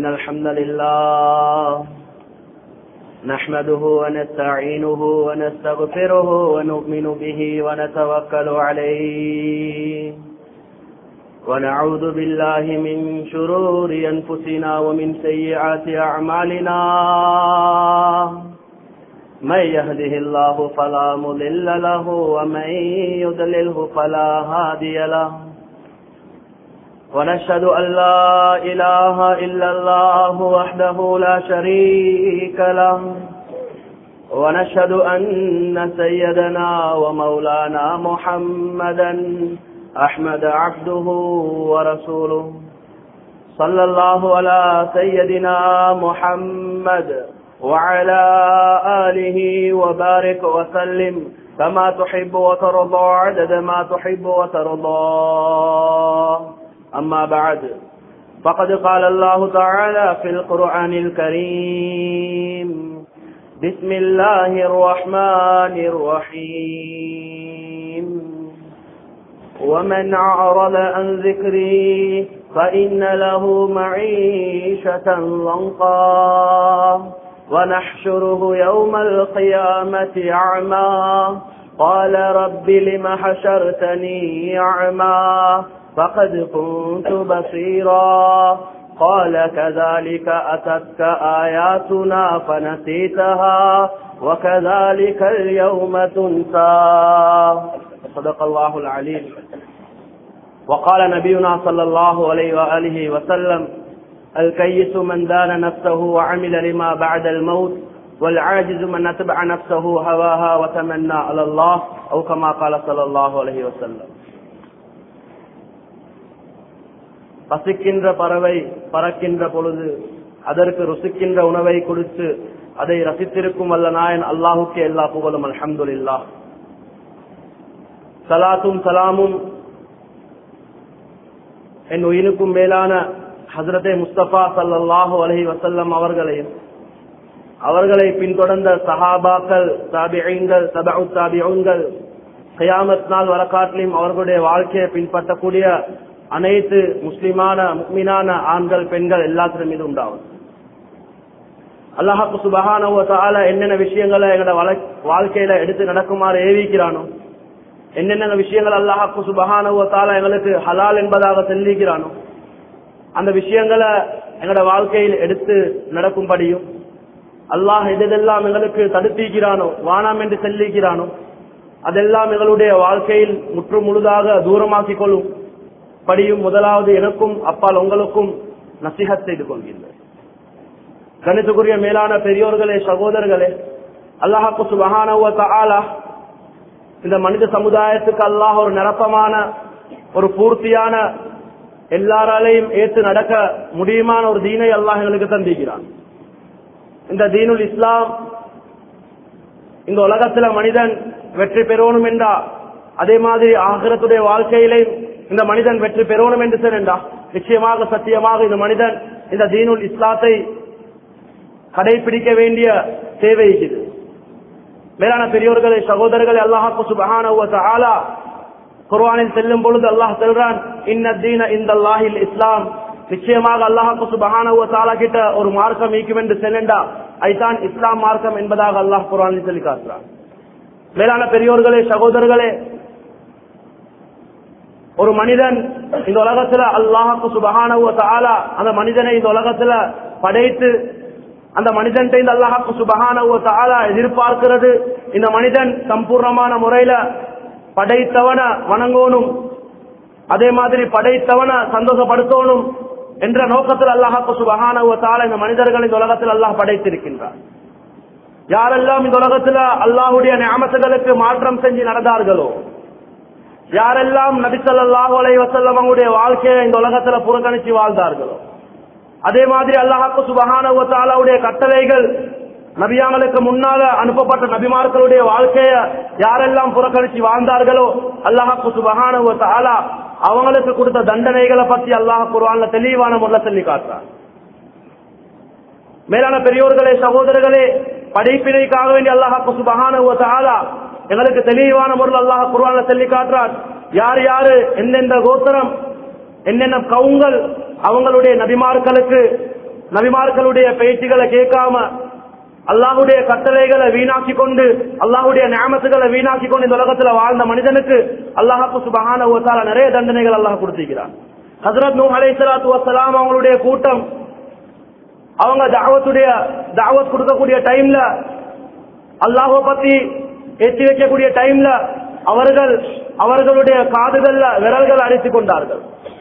إن الحمد لله نحمده ونستعينه ونستغفره ونؤمن به ونتوكل عليه ونعوذ بالله من شرور أنفسنا ومن سيئات أعمالنا من يهده الله فلا مضل له ومن يضلله فلا هادي له ونشهد أن لا إله إلا الله وحده لا شريك له ونشهد أن سيدنا ومولانا محمدا أحمد عبده ورسوله صلى الله على سيدنا محمد وعلى آله وبارك وسلم كما تحب وترضى عدد ما تحب وترضى أما بعد فقد قال الله تعالى في القرآن الكريم بسم الله الرحمن الرحيم ومن أعرض عن ذكري فإن له معيشة ضنقا ونحشره يوم القيامة أعمى قال رب لم حشرتني أعمى فقد كنت بصيرا قال كذلك أتتك آياتنا فنسيتها وكذلك اليوم تنسى صدق الله العليم وقال نبينا صلى الله عليه وآله وسلم الكيس من دان نفسه وعمل لما بعد الموت والعاجز من اتبع نفسه هواها وتمنى على الله أو كما قال صلى الله عليه وسلم பசிக்கின்ற பறவை பறக்கின்ற பொழுது அதற்கு ருசிக்கின்ற உணவை கொடுத்து அதை ரசித்திருக்கும் அல்ல நாயன் அல்லாஹுக்கு எல்லா புகழும் அல்ஹம்துல்லா சலாத்தும் சலாமும் என் உயினுக்கும் மேலான ஹசரதே முஸ்தபா சல்லாஹூ அலஹி வசல்லம் அவர்களையும் அவர்களை பின்தொடர்ந்த சஹாபாக்கள் தாபிகள் தபு தாபிகள் கயாமத் நாள் வரக்காட்டிலும் அவர்களுடைய வாழ்க்கையை பின்பற்றக்கூடிய அனைத்து முஸ்லிமான முக்மினான ஆண்கள் பெண்கள் எல்லாத்திலும் மீது உண்டாகும் அல்லாஹாக்கு சுபகான என்னென்ன விஷயங்களை எங்களோட வாழ்க்கையில எடுத்து நடக்குமாறு ஏவிக்கிறானோ என்னென்ன விஷயங்கள் அல்லாஹாக்கு சுபகான எங்களுக்கு ஹலால் என்பதாக தெரிவிக்கிறானோ அந்த விஷயங்களை எங்களோட வாழ்க்கையில் எடுத்து நடக்கும்படியும் அல்லாஹ் எதெல்லாம் எங்களுக்கு தடுப்பிக்கிறானோ வானாம் என்று செல்லிக்கிறானோ அதெல்லாம் எங்களுடைய வாழ்க்கையில் முற்று முழுதாக தூரமாக்கிக் கொள்ளும் படியும் முதலாவது எனக்கும் அப்பால் உங்களுக்கும் நசிஹத் செய்து கொள்கின்றேன் கணித்துக்குரிய மேலான பெரியோர்களே சகோதரர்களே அல்லாஹாக்கு சுபகான இந்த மனித சமுதாயத்துக்கு அல்லாஹ் ஒரு நிரப்பமான ஒரு பூர்த்தியான எல்லாராலையும் ஏற்று நடக்க முடியுமான ஒரு தீனை அல்லாஹ் எங்களுக்கு தந்திக்கிறான் இந்த தீனுல் இஸ்லாம் இந்த உலகத்துல மனிதன் வெற்றி பெறணும் என்றா அதே மாதிரி ஆகிரத்துடைய வாழ்க்கையிலையும் இந்த மனிதன் வெற்றி பெறணும் என்று சொன்னா நிச்சயமாக சத்தியமாக இந்த மனிதன் இந்த தீனுல் இஸ்லாத்தை கடைபிடிக்க வேண்டிய தேவை இது மேலான பெரியோர்களே சகோதரர்களே அல்லாஹாக்கு சுபஹான குர்வானில் செல்லும் பொழுது அல்லாஹ் செல்றான் இன்னதீன இந்த அல்லாஹில் இஸ்லாம் நிச்சயமாக அல்லாஹாக்கு சுபஹான கிட்ட ஒரு மார்க்கம் ஈக்கும் என்று செல்லண்டா ஐதான் இஸ்லாம் மார்க்கம் என்பதாக அல்லாஹ் குர்வானில் சொல்லி காட்டுறான் மேலான பெரியோர்களே சகோதரர்களே ஒரு மனிதன் இந்த உலகத்துல அல்லாஹாக்கு சுபகான அந்த மனிதனை இந்த உலகத்துல படைத்து அந்த மனிதன் இந்த அல்லாஹாக்கு சுபகான எதிர்பார்க்கிறது இந்த மனிதன் சம்பூர்ணமான முறையில படைத்தவன வணங்கணும் அதே மாதிரி படைத்தவன சந்தோஷப்படுத்தணும் என்ற நோக்கத்தில் அல்லாஹாக்கு சுபகான இந்த மனிதர்கள் இந்த உலகத்தில் அல்லாஹ் படைத்திருக்கின்றார் யாரெல்லாம் இந்த உலகத்துல அல்லாஹுடைய ஞாபகங்களுக்கு மாற்றம் செஞ்சு நடந்தார்களோ யாரெல்லாம் நபிசல்லாஹு அலை வசல்லம் அவங்களுடைய வாழ்க்கையை இந்த உலகத்துல புறக்கணிச்சு வாழ்ந்தார்களோ அதே மாதிரி அல்லாஹாக்கு சுபகானவுடைய கட்டளைகள் நபியாங்களுக்கு முன்னால அனுப்பப்பட்ட நபிமார்களுடைய வாழ்க்கைய யாரெல்லாம் புறக்கணிச்சு வாழ்ந்தார்களோ அல்லாஹாக்கு சுபகானவ தாலா அவங்களுக்கு கொடுத்த தண்டனைகளை பத்தி அல்லாஹ் குர்ஆன்ல தெளிவான முறையில் சொல்லி காட்டுறார் மேலான பெரியோர்களே சகோதரர்களே படிப்பினைக்காக வேண்டி அல்லாஹாக்கு சுபகானவ தாலா எங்களுக்கு தெளிவான முறையில் அல்லாஹ் குர்ஆன்ல சொல்லி காட்டுறார் யார் யாரு எந்தெந்த கோத்திரம் என்னென்ன கவுங்கள் அவங்களுடைய நபிமார்களுக்கு நபிமார்களுடைய பேச்சுகளை கேட்காம அல்லாஹுடைய கட்டளைகளை வீணாக்கி கொண்டு அல்லாஹுடைய நியமத்துகளை வீணாக்கி கொண்டு இந்த உலகத்துல வாழ்ந்த மனிதனுக்கு அல்லாஹாக்கு சுபகான ஒத்தால நிறைய தண்டனைகள் அல்லாஹ் கொடுத்திருக்கிறான் ஹசரத் நூ அலை சலாத்து வசலாம் அவங்களுடைய கூட்டம் அவங்க தாவத்துடைய தாவத் கொடுக்கக்கூடிய டைம்ல அல்லாஹுவ பத்தி ஏற்றி வைக்கக்கூடிய டைம்ல அவர்கள் அவர்களுடைய காதுகள்ல விரல்கள் அடித்துக் கொண்டார்கள்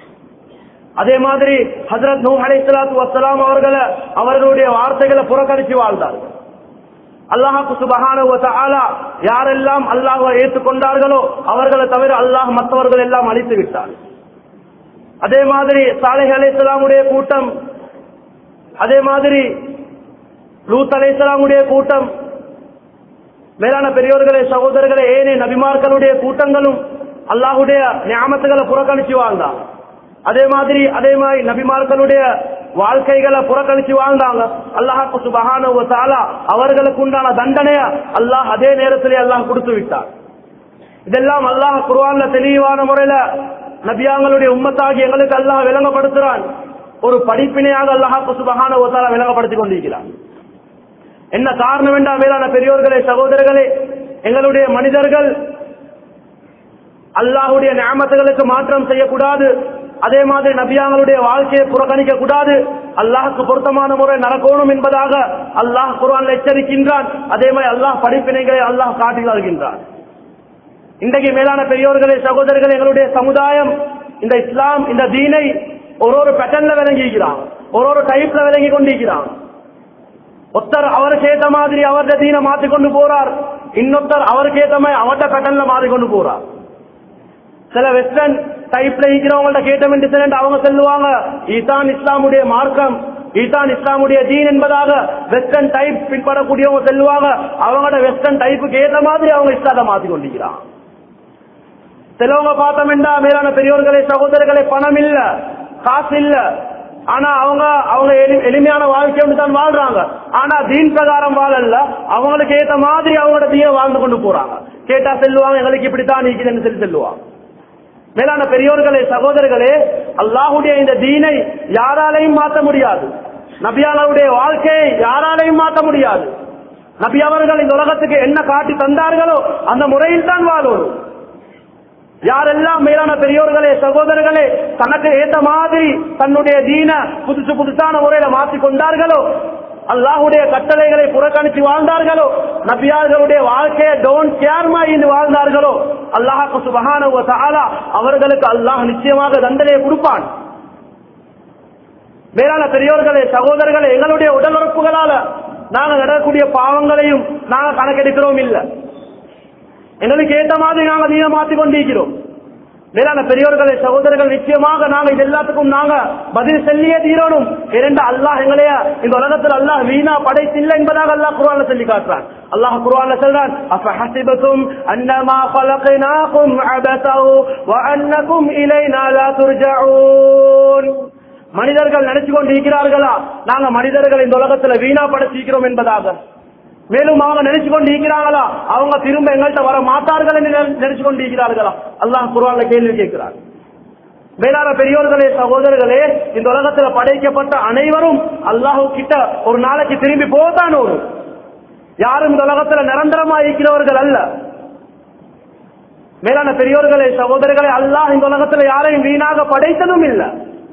அதே மாதிரி ஹசரத் நூ அலை சலாத்து வசலாம் அவர்களை அவர்களுடைய வார்த்தைகளை புறக்கணித்து வாழ்ந்தார்கள் அல்லாஹாக்கு சுபகான யாரெல்லாம் அல்லாஹை ஏற்றுக்கொண்டார்களோ அவர்களை தவிர அல்லாஹ் மற்றவர்கள் எல்லாம் அழித்து விட்டார் அதே மாதிரி சாலை அலைசலாமுடைய கூட்டம் அதே மாதிரி லூத் அலைசலாமுடைய கூட்டம் மேலான பெரியோர்களே சகோதரர்களே ஏனே நபிமார்களுடைய கூட்டங்களும் அல்லாஹுடைய ஞாபகத்துகளை புறக்கணிச்சு வாழ்ந்தாங்க அதே மாதிரி அதே மாதிரி நபிமார்களுடைய வாழ்க்கைகளை புறக்கணிச்சு வாழ்ந்தாங்க அல்லாஹாக்கு சுபகான தாலா அவர்களுக்கு உண்டான தண்டனைய அல்லாஹ் அதே நேரத்திலே அல்லாஹ் கொடுத்து விட்டார் இதெல்லாம் அல்லாஹ் குர்ஆன்ல தெளிவான முறையில நபியாங்களுடைய உம்மத்தாகி எங்களுக்கு அல்லாஹ் விளங்கப்படுத்துறான் ஒரு படிப்பினையாக அல்லாஹாக்கு சுபகான தாலா விளங்கப்படுத்திக் கொண்டிருக்கிறான் என்ன காரணம் என்றா மேலான பெரியோர்களே சகோதரர்களே எங்களுடைய மனிதர்கள் அல்லாஹுடைய நியமத்துகளுக்கு மாற்றம் செய்யக்கூடாது அதே மாதிரி நபியாங்களுடைய வாழ்க்கையை புறக்கணிக்க கூடாது அல்லாஹுக்கு பொருத்தமான முறை நடக்கணும் என்பதாக அல்லாஹ் குரான் எச்சரிக்கின்றான் அதே மாதிரி அல்லாஹ் படிப்பினைகளை அல்லாஹ் காட்டி வருகின்றான் இன்றைக்கு மேலான பெரியோர்களே சகோதரர்களே எங்களுடைய சமுதாயம் இந்த இஸ்லாம் இந்த தீனை ஒரு ஒரு பேட்டர்ன்ல விளங்கிக்கிறான் ஒரு ஒரு டைப்ல விளங்கி கொண்டிருக்கிறான் ஒருத்தர் அவருக்கு ஏத்த மாதிரி அவருடைய தீனை மாத்திக்கொண்டு போறார் இன்னொருத்தர் அவருக்கு ஏத்த மாதிரி அவர்கிட்ட பேட்டர்ன்ல மாத்திக்கொண்டு போறார் சில வெஸ்டர்ன் டைப்ல இருக்கிறவங்கள்ட்ட கேட்டமென்று அவங்க சொல்லுவாங்க இதுதான் இஸ்லாமுடைய மார்க்கம் இதுதான் இஸ்லாமுடைய தீன் என்பதாக வெஸ்டர்ன் டைப் பின்பற்றக்கூடியவங்க சொல்லுவாங்க அவங்களோட வெஸ்டர்ன் டைப்புக்கு ஏத்த மாதிரி அவங்க இஸ்லாத்தை மாத்தி கொண்டிருக்கிறான் சிலவங்க பார்த்தோம்னா மேலான பெரியோர்களே சகோதரர்களே பணம் இல்ல காசு இல்ல ஆனா அவங்க அவங்க எளி- எளிமையான வாழ்க்கை தான் வாழ்றாங்க ஆனா தீன் பிரகாரம் வாழல அவங்களுக்கு ஏத்த மாதிரி அவங்களோட தீய வாழ்ந்து கொண்டு போறாங்க கேட்டா செல்லுவாங்க எங்களுக்கு இப்படித்தான் நீக்குதுன்னு சொல்லி சொல்லுவாங்க மேலான பெரியோர்களே சகோதரர்களே அல்லாஹுடைய இந்த தீனை யாராலையும் மாற்ற முடியாது நபியாளருடைய வாழ்க்கையை யாராலையும் மாற்ற முடியாது நபி அவர்கள் இந்த உலகத்துக்கு என்ன காட்டி தந்தார்களோ அந்த முறையில் தான் வாழணும் யாரெல்லாம் மேலான பெரியோர்களே சகோதரர்களே தனக்கு ஏத்த மாதிரி தன்னுடைய தீன புதுசு புதுசான முறையில மாற்றிக் கொண்டார்களோ அல்லாஹுடைய கட்டளைகளை புறக்கணித்து வாழ்ந்தார்களோ நபியார்களுடைய வாழ்க்கையை டோன்ட் கேர்மா என்று வாழ்ந்தார்களோ அல்லாஹாக்கு சுபஹான அவர்களுக்கு அல்லாஹ் நிச்சயமாக தண்டனையை கொடுப்பான் மேலான பெரியோர்களே சகோதரர்களே எங்களுடைய உடல் உறுப்புகளால நாங்க நடக்கக்கூடிய பாவங்களையும் நாங்க கணக்கெடுக்கிறோம் இல்ல எங்களுக்கு ஏத்த மாதிரி நாங்க தீன மாத்தி கொண்டிருக்கிறோம் மேலான பெரியோர்களே சகோதரர்கள் நிச்சயமாக நாங்க இது எல்லாத்துக்கும் நாங்க பதில் சொல்லியே தீரணும் இரண்டு அல்லாஹ் எங்களைய இந்த உலகத்தில் அல்லாஹ் வீணா படைத்தில்லை என்பதாக அல்லாஹ் குர்ஆன்ல சொல்லி காட்டுறான் அல்லாஹ் குர்ஆன்ல சொல்றான் அஃபஹஸிபதும் அன்னமா خلقناكم عبثا وانكم الينا لا ترجعون மனிதர்கள் நினைச்சு கொண்டு இருக்கிறார்களா நாங்க மனிதர்கள் இந்த உலகத்துல வீணா படைச்சிருக்கிறோம் என்பதாக மேலும் அவங்க நினைச்சு கொண்டு இருக்கிறாங்களா அவங்க திரும்ப எங்கள்கிட்ட வர மாட்டார்கள் என்று நினை- நினைச்சு கொண்டு இருக்கிறார்களா அல்லாஹ் குர்ஆன்ல கேள்வி கேட்கிறார் மேலான பெரியோர்களே சகோதரர்களே இந்த உலகத்துல படைக்கப்பட்ட அனைவரும் அல்லாஹு கிட்ட ஒரு நாளைக்கு திரும்பி போதான் ஒரு யாரும் இந்த உலகத்துல நிரந்தரமா இருக்கிறவர்கள் அல்ல மேலான பெரியோர்களே சகோதரர்களே அல்லாஹ் இந்த உலகத்துல யாரையும் வீணாக படைத்ததும் இல்லை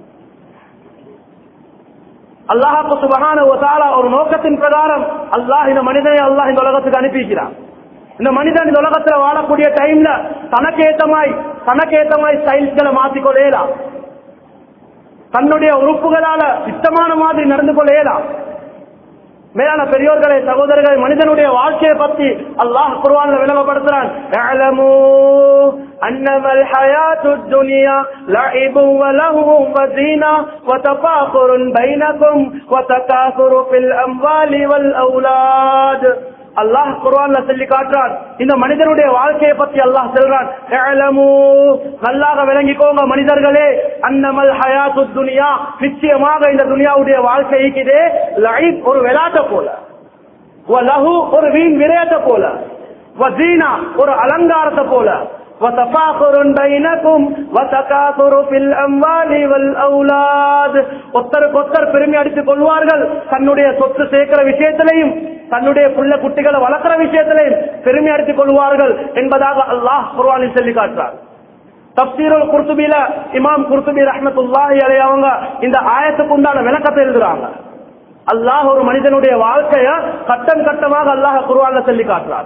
அல்லாஹாக்கு சுபகான ஒரு நோக்கத்தின் பிரகாரம் அல்லாஹ் இந்த மனிதனை அல்லாஹ் இந்த உலகத்துக்கு அனுப்பிக்கிறான் இந்த மனிதன் இந்த உலகத்துல வாழக்கூடிய டைம்ல தனக்கு ஏத்தமாய் தனக்கு ஏத்தமாய் ஸ்டைல்ஸ்களை மாத்திக்கொள்ளலாம் தன்னுடைய உறுப்புகளால இஷ்டமான மாதிரி நடந்து கொள்ளலாம் மேலான பெரியோர்களே சகோதரர்களே மனிதனுடைய வாழ்க்கையை பத்தி அல்லாஹ் குர்ஆன்ல விளங்கப்படுத்துறான் "இஅலமூ அன்னமா الحياة الدنيا لعب ولهو وزينة وتفاخر بينكم وتكاثر في الأموال والأولاد அல்லாஹ் குர்ஆன்ல சொல்லி காட்டுறான் இந்த மனிதனுடைய வாழ்க்கையை பத்தி அல்லாஹ் சொல்றான் "இஅலமூ", நல்லாக விளங்கிக்கோங்க மனிதர்களே அன்னமல் ஹயாத்து துனியா நிச்சயமாக இந்த துனியாவுடைய வாழ்க்கை இருக்குதே லைஃப் ஒரு விளையாட்ட போல வலஹு ஒரு வீண் விளையாட்ட போல வசீனா ஒரு அலங்காரத்தை போல وتفاخر بينكم وتكاثر في الأموال والأولاد ஒத்தருக்கு ஒத்தர் பெருமை அடித்துக் கொள்வார்கள் தன்னுடைய சொத்து சேர்க்கிற விஷயத்திலையும் தன்னுடைய புள்ள குட்டிகளை வளர்க்கிற விஷயத்திலையும் பெருமை அடித்துக் கொள்வார்கள் என்பதாக அல்லாஹ் குர்ஆனில் சொல்லி காட்டுறார் தப்சீருல் குர்துபில இமாம் குர்துபி ரஹ்மத்துல்லாஹி அலைஹி அவங்க இந்த ஆயத்துக்கு உண்டான விளக்கத்தை எழுதுறாங்க அல்லாஹ் ஒரு மனிதனுடைய வாழ்க்கைய கட்டம் கட்டமாக அல்லாஹ் குர்ஆன்ல சொல்லி காட்டுறார்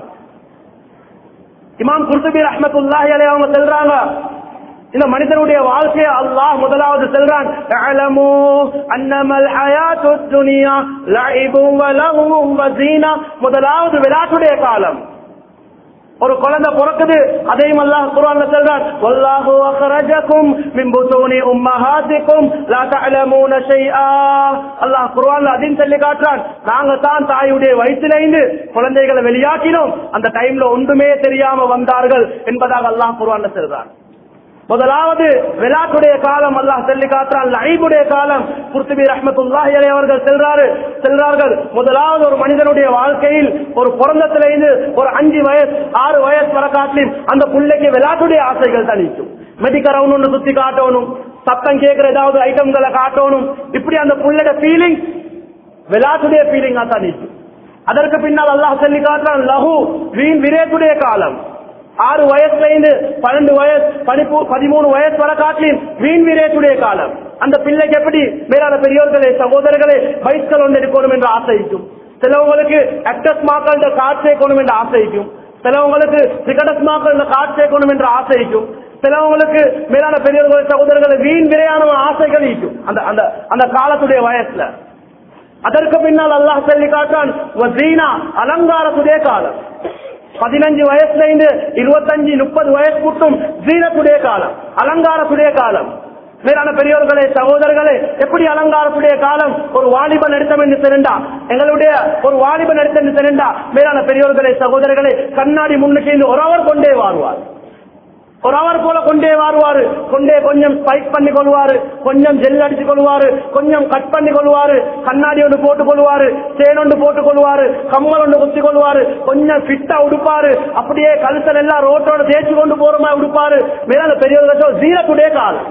இமாம் குர்துபி ரஹ்மத்துல்லாஹி அலைஹி அவங்க சொல்றாங்க இந்த மனிதனுடைய வாழ்க்கையை அல்லாஹ் முதலாவது சொல்றான் அலமு அன்னமல் ஹயாத்து துனியா லஇபும் வலஹும் வஸீனா முதலாவது விளையாட்டுடைய காலம் ஒரு குழந்தை பிறக்குது அதையும் அல்லாஹ் குர்ஆன்ல சொல்றான் வல்லாஹு அக்ரஜக்கும் மின் புதூனி உம்மஹாத்திக்கும் லா தஅலமூன ஷைஆ அல்லாஹ் குர்ஆன்ல அதையும் சொல்லி காட்டுறான் நாங்க தான் தாயுடைய வயிற்றில இருந்து குழந்தைகளை வெளியாக்கினோம் அந்த டைம்ல ஒன்றுமே தெரியாம வந்தார்கள் என்பதாக அல்லாஹ் குர்ஆன்ல சொல்றான் முதலாவது விழாக்குடைய காலம் அல்லாஹ் சொல்லி காட்டுறான் லைபுடைய காலம் குர்த்துபி ரஹ்மத்துல்லாஹி அலைஹி அவர்கள் செல்றாரு செல்றார்கள் முதலாவது ஒரு மனிதனுடைய வாழ்க்கையில் ஒரு பிறந்தத்திலிருந்து ஒரு அஞ்சு வயசு ஆறு வயசு வர காட்டிலும் அந்த பிள்ளைக்கு விளையாட்டுடைய ஆசைகள் தான் நிற்கும் மெடிக்கரவுன் ஒன்று சுத்தி காட்டணும் சத்தம் கேட்கிற ஏதாவது ஐட்டம்களை காட்டணும் இப்படி அந்த புள்ளைட ஃபீலிங் விளையாட்டுடைய ஃபீலிங்கா தான் நிற்கும் அதற்கு பின்னால் அல்லாஹ் சொல்லி காட்டுறான் லஹு வீண் விரேத்துடைய காலம் ஆறு வயசுல இருந்து பன்னெண்டு வயசு படிப்பு பதிமூணு வயசு வர காட்டிலும் வீண் விரேத்துடைய காலம் அந்த பிள்ளைக்கு எப்படி மேலான பெரியோர்களே சகோதரர்களே பைஸ்கள் ஒன்று எடுக்கணும் என்று ஆசைக்கும் சிலவங்களுக்கு ஆக்டர்ஸ் மாக்கள் கார்டு சேர்க்கணும் என்று ஆசைக்கும் சிலவங்களுக்கு கிரிக்கெட்டர்ஸ் மாக்கள் கார்டு சேர்க்கணும் என்று ஆசைக்கும் சிலவங்களுக்கு மேலான பெரியவர்கள் சகோதரர்களை வீண் விரையான ஆசைகள் ஈக்கும் அந்த அந்த அந்த காலத்துடைய வயசுல அதற்கு பின்னால் அல்லாஹ் சொல்லி காட்டான் வசீனா அலங்காரத்துடைய காலம் பதினஞ்சு வயசுல இருந்து இருபத்தஞ்சு முப்பது வயசு கூட்டும் ஜீனத்துடைய காலம் அலங்காரத்துடைய காலம் மேலான பெரியவர்களே சகோதரர்களே எப்படி அலங்காரத்துடைய காலம் ஒரு வாலிபன் எடுத்தம் என்று தெரிந்தா எங்களுடைய ஒரு வாலிபன் எடுத்த என்று தெரிந்தா மேலான பெரியவர்களே சகோதரர்களே கண்ணாடி முன்னுக்கு இருந்து ஒரு அவர் கொண்டே வாழ்வார் ஒரு அவர் போல கொண்டே வாருவாரு கொண்டே கொஞ்சம் ஸ்பைக் பண்ணி கொள்வாரு கொஞ்சம் ஜெல் அடிச்சு கொள்வாரு கொஞ்சம் கட் பண்ணி கொள்வாரு கண்ணாடி ஒன்று போட்டுக் கொள்வாரு சேன் ஒன்று போட்டுக் கொள்வாரு கம்மல் ஒன்று குத்தி கொள்வாரு கொஞ்சம் ஃபிட்டா உடுப்பாரு அப்படியே கழுத்தல் எல்லாம் ரோட்டோட தேய்ச்சி கொண்டு போறமா உடுப்பாரு மேல பெரியவர்கள் ஜீரத்துடைய காலம்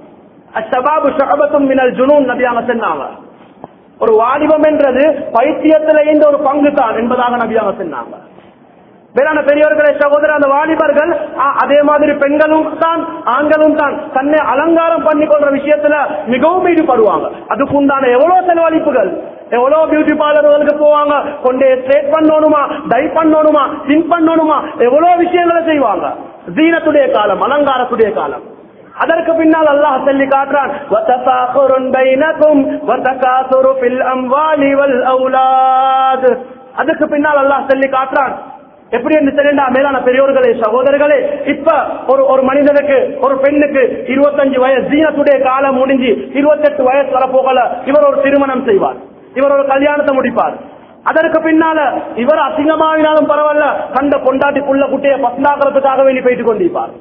அஷபாபு ஷபத்தும் மினல் ஜுனூன் நபியாக சொன்னாங்க ஒரு வாலிபம் என்றது பைத்தியத்தில இந்த ஒரு பங்கு தான் என்பதாக நபியாக சொன்னாங்க வேளாண் பெரியவர்களே சகோதரர் அந்த வாலிபர்கள் ஆ, அதே மாதிரி பெண்களும் தான் ஆண்களும் தான் தன்னை அலங்காரம் பண்ணி கொள்ற விஷயத்துல மிகவும் ஈடுபடுவாங்க அதுக்கு உண்டான எவ்வளவு செலவழிப்புகள் எவ்வளவு பியூட்டி பார்லர்களுக்கு போவாங்க கொண்டே ஸ்ட்ரேட் பண்ணணுமா டை பண்ணணுமா சின் பண்ணணுமா எவ்வளவு விஷயங்களை செய்வாங்க ஜீனத்துடைய காலம் அலங்காரத்துடைய காலம் அதற்கு பின்னால் அல்லாஹ் சொல்லி காட்டுறான் வதஃபாகுருன் பைனகும் வதகாசுரு ஃபில் அம்வாலி வல் அவுலாத் அதுக்கு பின்னால் அல்லாஹ் சொல்லி காட்டுறான் எப்படி என்று தெரிந்தா மேலான பெரியோர்களே சகோதரர்களே இப்ப ஒரு ஒரு மனிதனுக்கு ஒரு பெண்ணுக்கு இருபத்தஞ்சு வயசு ஜீனத்துடைய காலம் முடிஞ்சு இருபத்தெட்டு வயசு வரப்போகல இவர் ஒரு திருமணம் செய்வார் இவர் ஒரு கல்யாணத்தை முடிப்பார் அதற்கு பின்னால இவர் அசிங்கமாவினாலும் பரவாயில்ல கண்ட கொண்டாட்டி புள்ள குட்டியை பசந்தாக்கிறதுக்காக வேண்டி போயிட்டு கொண்டிருப்பார்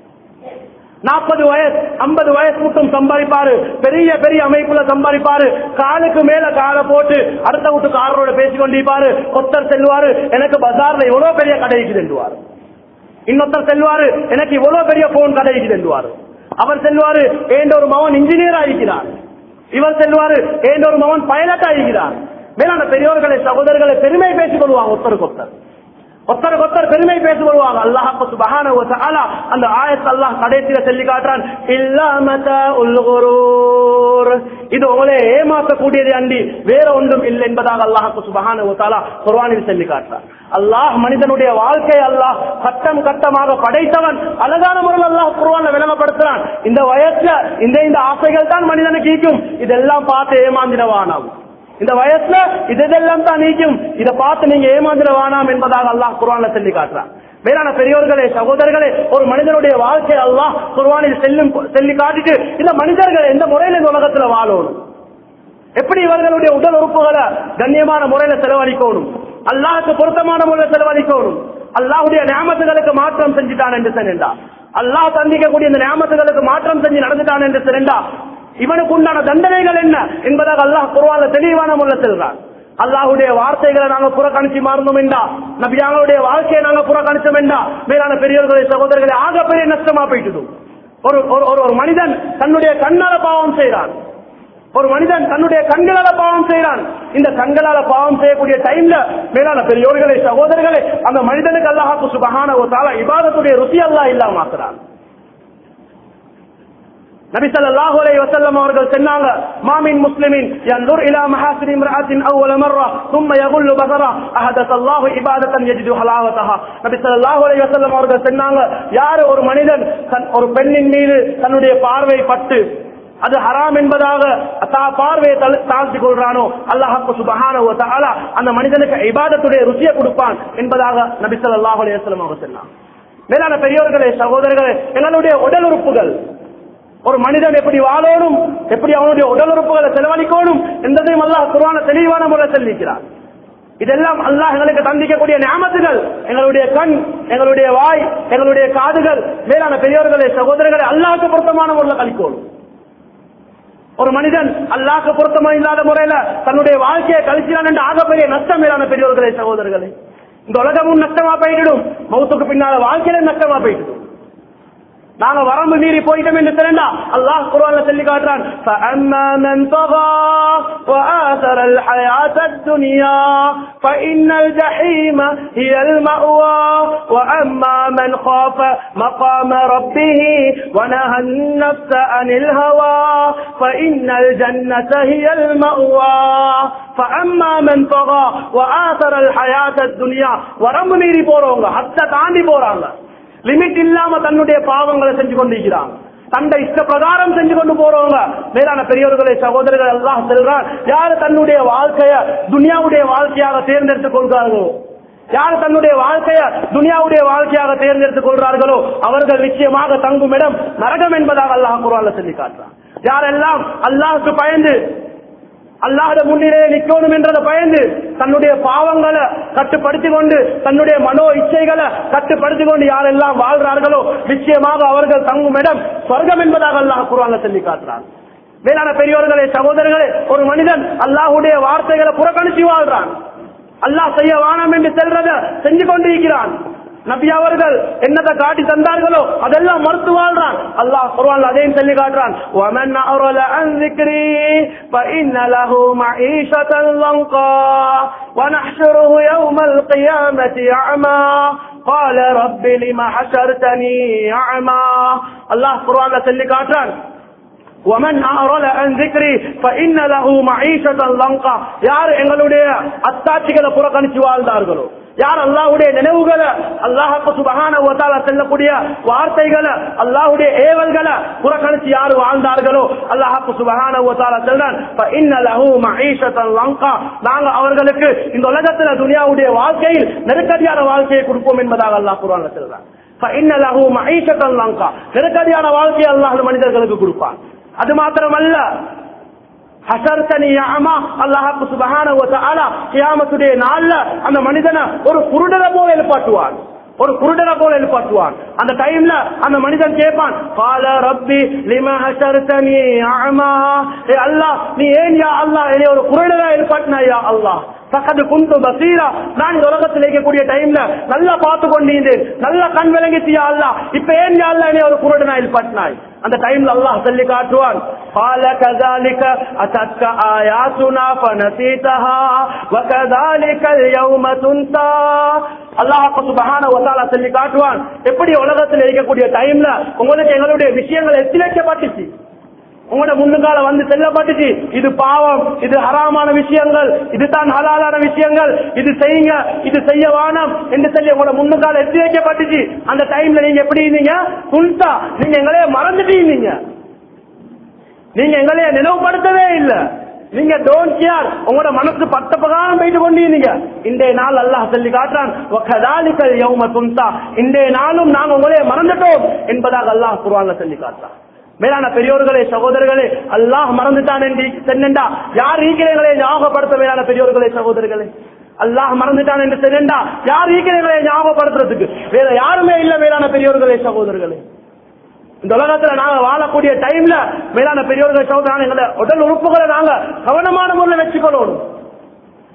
நாற்பது வயசு ஐம்பது வயசு மட்டும் சம்பாதிப்பாரு பெரிய பெரிய அமைப்புல சம்பாதிப்பாரு காலுக்கு மேல காலை போட்டு அடுத்த வீட்டுக்காரரோட பேசி கொண்டிருப்பாரு ஒருத்தர் செல்வாரு எனக்கு பஜார்ல எவ்வளவு பெரிய கடைக்கு செல்வார் இன்னொருத்தர் செல்வாரு எனக்கு இவ்வளவு பெரிய போன் கடைக்கு செல்வாரு அவர் செல்வாரு ஏண்ட ஒரு மகன் இன்ஜினியர் ஆகிக்கிறார் இவர் செல்வாரு ஏண்ட ஒரு மகன் பைலட் ஆகிக்கிறார் மேலான பெரியோர்களை சகோதரர்களை பெருமை பேசிக் கொள்வாங்க ஒருத்தருக்கு ஒருத்தர் ஒருத்தருக்கு ஒருத்தர் பெருமை பேசி வருவாங்க அல்லாஹ் சுபஹான அந்த ஆயத்தை அல்லாஹ் கடைசியில சொல்லி காட்டுறான் இல்லாமத உல்குரூர் இது உங்களே ஏமாற்றக்கூடியது அண்டி வேற ஒன்றும் இல்லை என்பதாக அல்லாஹ் சுபஹான குர்வானில் சொல்லி காட்டுறான் அல்லாஹ் மனிதனுடைய வாழ்க்கை அல்லாஹ் கட்டம் கட்டமாக படைத்தவன் அழகான முறையில் அல்லாஹ் குர்வான விளங்கப்படுத்துறான் இந்த வயசுல இந்த இந்த ஆசைகள் தான் மனிதனுக்கு ஈக்கும் இதெல்லாம் பார்த்து ஏமாந்திரவானாகும் இந்த வயசுல இது இதெல்லாம் தான் நீக்கும் இதை பார்த்து நீங்க ஏமாந்திர வேணாம் என்பதாக அல்லாஹ் குர்ஆன்ல சொல்லி காட்டுறான் மேலான பெரியோர்களே சகோதரர்களே ஒரு மனிதனுடைய வாழ்க்கை அல்லாஹ் குர்ஆனில் செல்லும் சொல்லி காட்டிட்டு இந்த மனிதர்கள் எந்த முறையில இந்த உலகத்துல வாழணும் எப்படி இவர்களுடைய உடல் உறுப்புகளை கண்ணியமான முறையில செலவழிக்கணும் அல்லாஹுக்கு பொருத்தமான முறையில செலவழிக்கணும் அல்லாஹுடைய நியாமத்துகளுக்கு மாற்றம் செஞ்சுட்டான் என்று சொன்னா அல்லாஹ் சந்திக்கக்கூடிய இந்த நியாமத்துகளுக்கு மாற்றம் செஞ்சு நடந்துட்டான் என்று சொன்னா இவனுக்கு உண்டான தண்டனைகள் என்ன என்பதாக அல்லாஹ் குர்ஆன்ல தெளிவான முறையில் செல்றான் அல்லாஹுடைய வார்த்தைகளை நாங்க புறக்கணிச்சு மாறணும் என்றா நபியாங்களுடைய வாழ்க்கையை நாங்க புறக்கணிச்சோம் என்றா மேலான பெரியவர்களை சகோதரர்களை ஆக பெரிய நஷ்டமா போயிட்டு ஒரு ஒரு- ஒரு ஒரு மனிதன் தன்னுடைய கண்ணால பாவம் செய்கிறான் ஒரு மனிதன் தன்னுடைய கண்களால பாவம் செய்கிறான் இந்த கண்களால பாவம் செய்யக்கூடிய டைம்ல மேலான பெரியோர்களே சகோதரர்களே அந்த மனிதனுக்கு அல்லாஹாக்கு சுபகான ஒரு தால இபாதத்துடைய ருசி அல்லாஹ் இல்லாம ஆக்குறான் நபி ஸல்லல்லாஹு அலைஹி வஸல்லம் அவர்கள் சொன்னாங்க மாமின் முஸ்லிமின் ينظر الى محاسن امراه اول مره ثم يغل بصره احدث الله عباده يجد حلاوتها நபி ஸல்லல்லாஹு அலைஹி வஸல்லம் அவர்கள் சொன்னாங்க யார் ஒரு மனிதன் தன் ஒரு பெண்ணின் மீது தன்னுடைய பார்வை பட்டு அது ஹராம் என்பதாக தா பார்வையை தள- தாழ்த்திக் கொள்றானோ அல்லாஹ் சுபஹானஹு வ தஆலா அந்த மனிதனுக்கு இபாதத்துடைய ருசியை கொடுப்பான் என்பதாக நபி ஸல்லல்லாஹு அலைஹி வஸல்லம் அவர்கள் சொன்னாங்க மேலான பெரியோர்களே சகோதரர்களே எங்களுடைய உடல் உறுப்புகள் ஒரு மனிதன் எப்படி வாழணும் எப்படி அவனுடைய உடல் உறுப்புகளை செலவழிக்கணும் என்பதையும் அல்லாஹ் குர்ஆன தெளிவான முறை சொல்லிக்கிறார் இதெல்லாம் அல்லாஹ் எங்களுக்கு தந்திக்கக்கூடிய ஞாபகத்துகள் எங்களுடைய கண் எங்களுடைய வாய் எங்களுடைய காதுகள் மேலான பெரியவர்களே சகோதரர்களை அல்லாஹ்க்கு பொருத்தமான முறையில் கழிக்கணும் ஒரு மனிதன் அல்லாஹ்க்கு பொருத்தமா இல்லாத முறையில தன்னுடைய வாழ்க்கையை கழிக்கிறான் என்று ஆகப்பெரிய நஷ்டம் மேலான பெரியவர்களே சகோதரர்களே இந்த உலகமும் நஷ்டமா போயிடும் மௌத்துக்கு பின்னால வாழ்க்கையில நஷ்டமா போயிடும் நாங்க வரம்பு மீறி போயிட்டோம் என்று தெரிந்தா அல்லாஹ் குர்ஆன்ல சொல்லி காட்டுறான் فَأَمَّا مَنْ طَغَى وَآثَرَ الْحَيَاةَ الدُّنْيَا فَإِنَّ الْجَحِيمَ هِيَ الْمَأْوَى وَأَمَّا مَنْ خَافَ مَقَامَ رَبِّهِ وَنَهَى النَّفْسَ عَنِ الْهَوَى فَإِنَّ الْجَنَّةَ هِيَ الْمَأْوَى فَأَمَّا مَنْ طَغَى وَآثَرَ الْحَيَاةَ الدُّنْيا வரம்பு மீறி போறவங்க ஹத்த தாண்டி போறாங்க லிமிட் இல்லாம தன்னுடைய பாவங்களை செஞ்சு கொண்டிருக்கிறான் தந்த இஷ்ட பிரகாரம் செஞ்சு கொண்டு போறவங்க மேலான பெரியவர்களை சகோதரர்கள் எல்லாம் செல்றான் யாரு தன்னுடைய வாழ்க்கைய துனியாவுடைய வாழ்க்கையாக தேர்ந்தெடுத்துக் கொள்கிறார்களோ யார் தன்னுடைய வாழ்க்கைய துனியாவுடைய வாழ்க்கையாக தேர்ந்தெடுத்துக் கொள்றார்களோ அவர்கள் நிச்சயமாக தங்கும் இடம் நரகம் என்பதாக அல்லாஹ் குரான்ல சொல்லி காட்டுறான் யாரெல்லாம் அல்லாஹுக்கு பயந்து அல்லாஹ்ட முன்னிலையை நிக்கணும் என்றதை பயந்து தன்னுடைய பாவங்களை கட்டுப்படுத்திக் கொண்டு தன்னுடைய மனோ இச்சைகளை கட்டுப்படுத்திக் கொண்டு யாரெல்லாம் வாழ்றார்களோ நிச்சயமாக அவர்கள் தங்கும் இடம் சொர்க்கம் என்பதாக அல்லாஹ் குர்ஆன்ல சொல்லி காட்டுறான் மேலான பெரியோர்களே சகோதரர்களே ஒரு மனிதன் அல்லாஹ்வுடைய வார்த்தைகளை புறக்கணிச்சு வாழ்றான் அல்லாஹ் செய்ய வானம் என்று செல்றத செஞ்சு கொண்டிருக்கிறான் நபி அவர்கள் என்னத்தை காட்டி தந்தார்களோ அதெல்லாம் மறுத்து வாழ்றான் அல்லாஹ் குர்ஆன்ல அதையும் சொல்லி காட்டுறான் وَمَنْ أَعْرَضَ عَنْ ذِكْرِي فَإِنَّ لَهُ مَعِيشَةً ضَنْكًا وَنَحْشُرُهُ يَوْمَ الْقِيَامَةِ أَعْمَى قَالَ رَبِّ لِمَ حَشَرْتَنِي أَعْمَى அல்லாஹ் குர்ஆன்ல சொல்லி காட்டுறான் ومن أعرض عن ذكري فإن له معيشة ضنكا யார் எங்களுடைய அத்தாட்சிகளை புறக்கணிச்சு வாழ்ந்தார்களோ யார் அல்லாஹ்வுடைய நினைவுகளை அல்லாஹ்க்கு சுபஹானஹு வ தஆலா சொல்லக்கூடிய வார்த்தைகளை அல்லாஹ்வுடைய ஏவல்களை புறக்கணிச்சு யார் வாழ்ந்தார்களோ அல்லாஹ்க்கு சுபஹானஹு வ தஆலா சொல்றான் فإن له معيشة ضنكا நாங்க அவர்களுக்கு இந்த உலகத்துல துனியாவுடைய வாழ்க்கையில் நெருக்கடியான வாழ்க்கையை கொடுப்போம் என்பதாக அல்லாஹ் குர்ஆன்ல சொல்றான் فإن له معيشة ضنكا நெருக்கடியான வாழ்க்கையை அல்லாஹ் மனிதர்களுக்கு கொடுப்பான் அது மாத்திரமல்ல ஹசர்தனி அமா அல்லாஹ் சுபஹானஹு வ தஆலா கியாமத்துடைய நாள்ல அந்த மனிதனை ஒரு குருடரை போல எழுப்பாட்டுவான் ஒரு குருடரை போல எழுப்பாட்டுவான் அந்த டைம்ல அந்த மனிதன் கேட்பான் கால ரப்பி லிம ஹசர்தனி அமா ஏ அல்லாஹ் நீ ஏன் யா அல்லாஹ் என்னை ஒரு குருடரை எழுப்பாட்டினா யா அல்லாஹ் பக்கத்து குண்டு பசீரா நான் இந்த உலகத்தில் இருக்கக்கூடிய டைம்ல நல்லா பார்த்து கொண்டிருந்தேன் நல்லா கண் விளங்கிட்டியா அல்லா இப்ப ஏன் யா அல்லாஹ் என்னை ஒரு குருடனா எழுப்பாட்டினாய் அந்த டைம்ல அல்லாஹ் சொல்லி காட்டுவான் قال كذلك أتتك آياتنا فنسيتها وكذلك اليوم تنسى அல்லாஹ் சுபஹானஹு வ தஆலா சொல்லி காட்டுவான் எப்படி உலகத்தில் இருக்கக்கூடிய டைம்ல உங்களுக்கு எங்களுடைய விஷயங்கள் எத்தி வைக்கப்பட்டுச்சு உங்களோட முன்னுக்கால வந்து செல்லப்பட்டுச்சு இது பாவம் இது ஹராமான விஷயங்கள் இதுதான் ஹலாலான விஷயங்கள் இது செய்யுங்க இது செய்ய வானம் என்று சொல்லி உங்களோட முன்னுக்கால எத்தி வைக்கப்பட்டுச்சு அந்த டைம்ல நீங்க எப்படி இருந்தீங்க புல்சா நீங்க எங்களைய மறந்துட்டீங்க நீங்க எங்களைய நினைவுபடுத்தவே இல்ல நீங்க டோன்ட் கேர் உங்களோட மனசு பட்ட பிரகாரம் போயிட்டு கொண்டீங்க இன்றைய நாள் அல்லாஹ் சொல்லி காட்டுறான் "வகதாலிகல் யௌம துன்சா." இன்றைய நாளும் நாங்க உங்களைய மறந்துட்டோம் என்பதாக அல்லாஹ் குர்ஆன்ல சொல்லி காட்டுறான் மேலான பெரியோர்களே சகோதரர்களே அல்லாஹ் மறந்துட்டான் என்று சென்னண்டா யார் ஈக்கிறீங்களே ஞாபகப்படுத்த மேலான பெரியோர்களே சகோதரர்களே அல்லாஹ் மறந்துட்டான் என்று சென்னண்டா யார் ஈக்கிறீங்களே ஞாபகப்படுத்துறதுக்கு வேற யாருமே இல்ல மேலான பெரியோர்களே சகோதரர்களே இந்த உலகத்துல நாங்க வாழக்கூடிய டைம்ல மேலான பெரியோர்கள் சகோதரன் எங்களை உடல் உறுப்புகளை நாங்க கவனமான முறையில் வச்சுக்கொள்ளணும்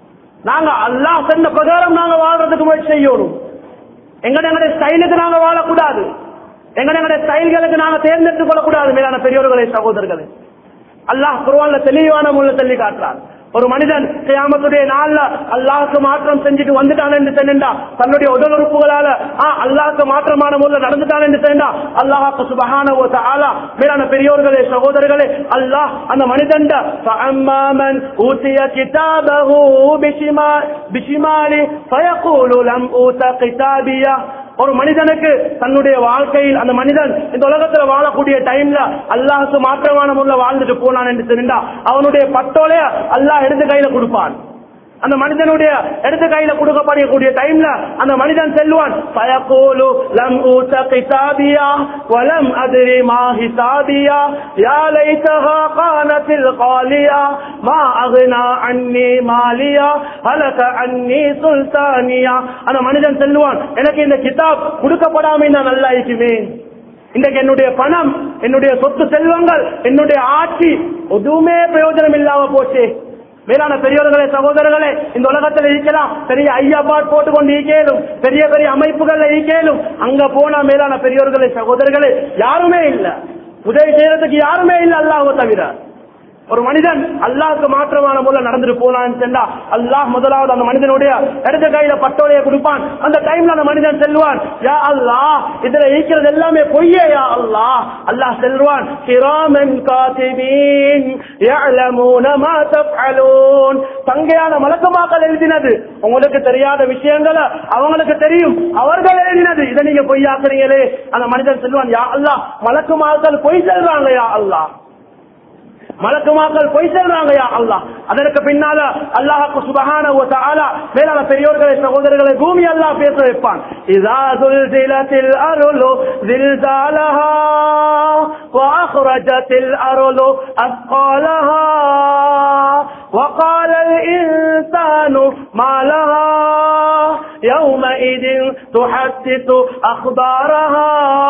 நாங்க அல்லாஹ் சொன்ன பிரகாரம் நாங்க வாழ்றதுக்கு முயற்சி செய்யணும் எங்கட எங்களுடைய ஸ்டைலுக்கு நாங்க வாழக்கூடாது எங்கட எங்களுடைய ஸ்டைல்களுக்கு நாங்க தேர்ந்தெடுத்துக் கொள்ளக்கூடாது மேலான பெரியவர்களே சகோதரர்களே அல்லாஹ் குர்ஆன்ல தெளிவான முள்ள சொல்லி காட்டுறான் ஒரு மனிதன் கியாமத்துடைய நாள்ல அல்லாஹ்க்கு மாற்றம் செஞ்சுட்டு வந்துட்டான் என்று சொன்னா தன்னுடைய உடல் உறுப்புகளால ஆ, அல்லாஹ்க்கு மாற்றமான முறையில் நடந்துட்டான் என்று சொன்னா அல்லாஹ்க்கு சுபஹான ஓ தஆலா மேலான பெரியோர்களே சகோதரர்களே அல்லாஹ் அந்த மனிதன் ஃபஅம்மாமன் ஊதிய கிதாபஹு பிஷிமா பிஷிமாலி ஃபயகூலு லம் ஊத கிதாபியா ஒரு மனிதனுக்கு தன்னுடைய வாழ்க்கையில் அந்த மனிதன் இந்த உலகத்துல வாழக்கூடிய டைம்ல அல்லாஹுக்கு மாற்றமான முறையில் வாழ்ந்துட்டு போனான் என்று தெரிந்தா அவனுடைய பட்டோலைய அல்லாஹ் எடுத்து கையில கொடுப்பான் அந்த மனிதனுடைய எடுத்து கையில கொடுக்கப்படக்கூடிய டைம்ல அந்த மனிதன் செல்வான் பயகோலு லம் ஊத கிதாபியா வலம் அதிரி மா ஹிசாபியா யா லைதஹா கானத்தில் காலியா மா அக்னா அன்னி மாலியா ஹலக அன்னி சுல்தானியா அந்த மனிதன் செல்வான் எனக்கு இந்த கிதாப் கொடுக்கப்படாம நான் நல்லா இருக்குமே இன்றைக்கு என்னுடைய பணம் என்னுடைய சொத்து செல்வங்கள் என்னுடைய ஆட்சி எதுவுமே பிரயோஜனம் இல்லாம போச்சு மேலான பெரியவர்களே சகோதரர்களே இந்த உலகத்துல இருக்கலாம் பெரிய ஐயாபாட் போட்டுக்கொண்டு ஈக்கேலும் பெரிய பெரிய அமைப்புகள்ல ஈக்கேலும் அங்க போனா மேலான பெரியவர்களே சகோதரர்களே யாருமே இல்ல உதவி செய்யறதுக்கு யாருமே இல்ல அல்லாஹ்வை தவிர ஒரு மனிதன் அல்லாஹ்க்கு மாற்றமான முறையில் நடந்துட்டு போனான்னு சென்றா அல்லாஹ் முதலாவது அந்த மனிதனுடைய இடது கையில பட்டோலையை கொடுப்பான் அந்த டைம்ல அந்த மனிதன் செல்வான் யா அல்லாஹ் இதுல இருக்கிறது எல்லாமே பொய்யே யா அல்லாஹ் அல்லாஹ் செல்வான் கிராமன் காத்திபீன் يعلمون ما تفعلون தங்கையான மலக்குமாக்கள் எழுதினது உங்களுக்கு தெரியாத விஷயங்களை அவங்களுக்கு தெரியும் அவர்கள் எழுதினது இதை நீங்க பொய்யாக்குறீங்களே அந்த மனிதன் செல்வான் யா அல்லாஹ் மலக்குமாக்கள் பொய் செல்றாங்க யா அல்லாஹ் மலக்குமாக்கள் பொய் செல்றாங்க யா அல்லாஹ் அதற்கு பின்னால அல்லாஹ்க்கு சுபஹானஹு வ தஆலா மேலான பெரியோர்களே சகோதரர்களை பூமி அல்லாஹ் பேச வைப்பான் இதா துல்சிலத்தில் அருளு ஜில்சாலஹா வ அக்ரஜத்தில் அருளு அஸ்காலஹா وقال الإنسان ما لها يومئذ تحدث أخبارها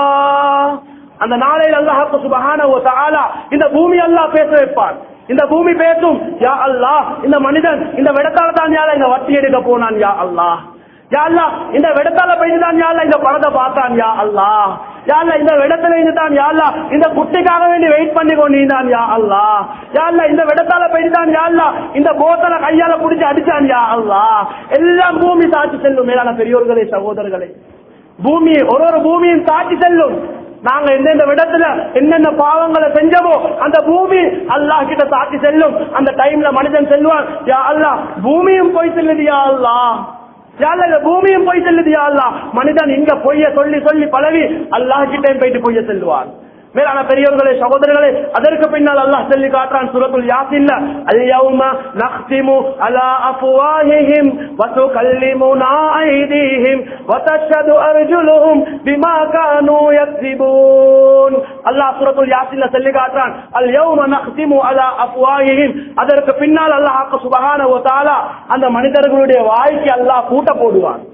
அந்த நாளையில் அல்லாஹ் சுபஹானஹு வ தஆலா இந்த பூமி அல்லாஹ் பேச வைப்பான் இந்த பூமி பேசும் யா அல்லாஹ் இந்த மனிதன் இந்த விடத்தால தான் யால இந்த வட்டி எடுக்க போனான் யா அல்லாஹ் யா அல்லாஹ் இந்த விடத்தால போயிட்டு தான் யால இந்த படத்தை பார்த்தான் யா அல்லாஹ் யா அல்லாஹ் இந்த விடத்துல இருந்து தான் யா அல்லாஹ் இந்த குட்டிக்காக வேண்டி வெயிட் பண்ணி கொண்டிருந்தான் யா அல்லாஹ் யா அல்லாஹ் இந்த விடத்தால போயிட்டு தான் யா அல்லாஹ் இந்த போத்தல கையால புடிச்சு அடிச்சான் யா அல்லாஹ் எல்லாம் பூமி சாட்சி செல்லும் மேலான பெரியோர்களே சகோதரர்களே பூமி ஒரு ஒரு பூமியும் சாட்சி செல்லும் நாங்க எந்தெந்த விடத்துல என்னென்ன பாவங்களை செஞ்சோமோ அந்த பூமி அல்லாஹ் கிட்ட சாட்சி செல்லும் அந்த டைம்ல மனிதன் செல்வான் யா அல்லாஹ் பூமியும் போய் செல்லுது யா அல்லாஹ் யா அல்லாஹ், இந்த பூமியும் போய் செல்லுது யா அல்லாஹ் மனிதன் இங்க பொய்ய சொல்லி சொல்லி பழவி அல்லாஹ் கிட்ட போயிட்டு பொய்ய செல்வான் மேலான பெரியவர்களே சகோதரர்களே அதற்கு பின்னால் அல்லாஹ் சொல்லி காட்டுறான் சூரத்துல் யாசின்ல அல்யௌம நக்திமு அலா அஃப்வாஹிஹிம் வதுகல்லிமுனா ஐதீஹிம் வதஷ்ஹது அர்ஜுலுஹும் பிமா கானூ யக்ஸிபூன் அல்லாஹ் சூரத்துல் யாசின்ல சொல்லி காட்டுறான் அல்யௌம நக்திமு அலா அஃப்வாஹிஹிம் அதற்கு பின்னால் அல்லாஹ் சுப்ஹானஹு வ தஆலா அந்த மனிதர்களுடைய வாய்க்கு அல்லாஹ் பூட்ட போடுவான்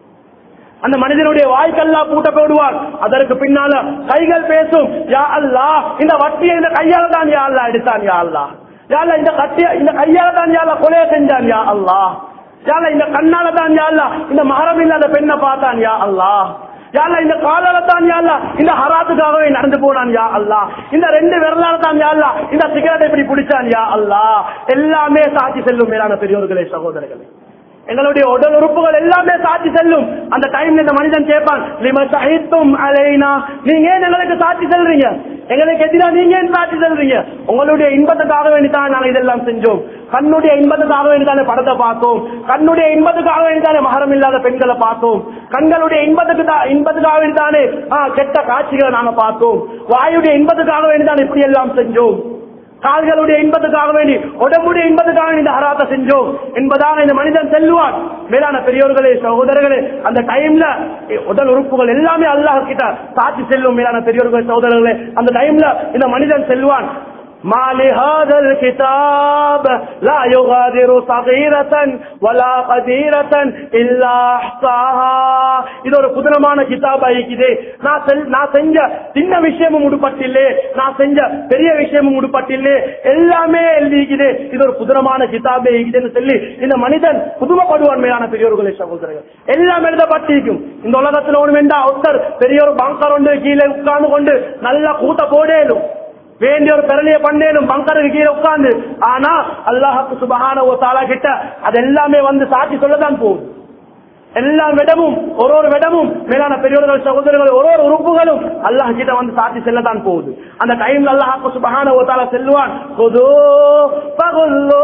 அந்த மனிதனுடைய வாய்க்கெல்லாம் பூட்ட போடுவார் அதற்கு பின்னால கைகள் பேசும் யா அல்லாஹ் இந்த வட்டியை இந்த கையால தான் யா அல்லாஹ் எடுத்தான் யா அல்லாஹ் யா அல்லாஹ் இந்த கட்டிய இந்த கையால தான் யா அல்லாஹ் கொலையை செஞ்சான் யா அல்லாஹ் யா அல்லாஹ் இந்த கண்ணால தான் யா அல்லாஹ் இந்த மகரம் இல்லாத பெண்ணை பார்த்தான் யா அல்லாஹ் யா அல்லாஹ் இந்த காலால தான் யா அல்லாஹ் இந்த ஹராத்துக்காகவே நடந்து போனான் யா அல்லாஹ் இந்த ரெண்டு விரலால தான் யா அல்லாஹ் இந்த சிகரெட்டை இப்படி பிடிச்சான் யா அல்லாஹ் எல்லாமே சாட்சி செல்லும் மேலான பெரியோர்களே சகோதரர்களே எங்களுடைய உடல் உறுப்புகள் எல்லாமே சாட்சி செல்லும் அந்த டைம்ல இந்த மனிதன் கேட்பான் லிம சஹித்தும் அலைனா நீங்க ஏன் எங்களுக்கு சாட்சி செல்றீங்க எங்களுக்கு எதிராக நீங்க ஏன் சாட்சி செல்றீங்க உங்களுடைய இன்பத்துக்காக வேண்டிதான் நாங்க இதெல்லாம் செஞ்சோம் கண்ணுடைய இன்பத்துக்காக வேண்டிதானே படத்தை பார்த்தோம் கண்ணுடைய இன்பத்துக்காக வேண்டிதானே மகரம் இல்லாத பெண்களை பார்த்தோம் கண்களுடைய இன்பத்துக்கு தான் இன்பத்துக்காக வேண்டிதானே ஆ, கெட்ட காட்சிகளை நாங்க பார்த்தோம் வாயுடைய இன்பத்துக்காக வேண்டிதான் இப்படி எல்லாம் செஞ்சோம் கால்களுடைய இன்பத்துக்காக வேண்டி உடம்புடைய இன்பத்துக்காக வேண்டி இந்த ஹராத்தை செஞ்சோம் என்பதாக இந்த மனிதன் செல்லுவான் மேலான பெரியோர்களே சகோதரர்களே அந்த டைம்ல உடல் உறுப்புகள் எல்லாமே அல்லாஹ் கிட்ட சாட்சி செல்லும் மேலான பெரியோர்களே சகோதரர்களே அந்த டைம்ல இந்த மனிதன் செல்வான் ما لهذا الكتاب لا يغادر صغيرة ولا قديرة إلا أحصاها இது ஒரு புதினமான கிதாப் ஆகிக்குது நான் செல்- நான் செஞ்ச சின்ன விஷயமும் முடுபட்டில்லே நான் செஞ்ச பெரிய விஷயமும் முடுபட்டில்லே எல்லாமே எழுதிக்குது இது ஒரு புதினமான கிதாபே இருக்குதுன்னு சொல்லி இந்த மனிதன் புதுமைப்படுவான் மேலான பெரியோர்களை சகோதரர்கள் எல்லாம் எழுதப்பட்டிருக்கும் இந்த உலகத்துல ஒண்ணு வேண்டா ஒருத்தர் பெரிய ஒரு பங்கர் ஒன்று கீழே உட்கார்ந்து கொண்டு நல்லா கூட்ட போடேலும் வேண்டிய ஒரு பெரலிய பண்ணேனும் பங்கருக்கு கீழே உட்கார்ந்து ஆனா அல்லாஹுக்கு சுபஹான ஒரு தாலா கிட்ட அது எல்லாமே வந்து சாட்சி சொல்லதான் போகுது எல்லா விடமும் ஒரு ஒரு விடமும் மேலான பெரியோர்கள் சகோதரர்கள் ஒரு ஒரு உறுப்புகளும் அல்லாஹ் கிட்ட வந்து சாட்சி செல்லதான் போகுது அந்த டைம்ல அல்லாஹ் சுபஹான ஒரு தாலா செல்லுவான் கொதோ பகுல்லோ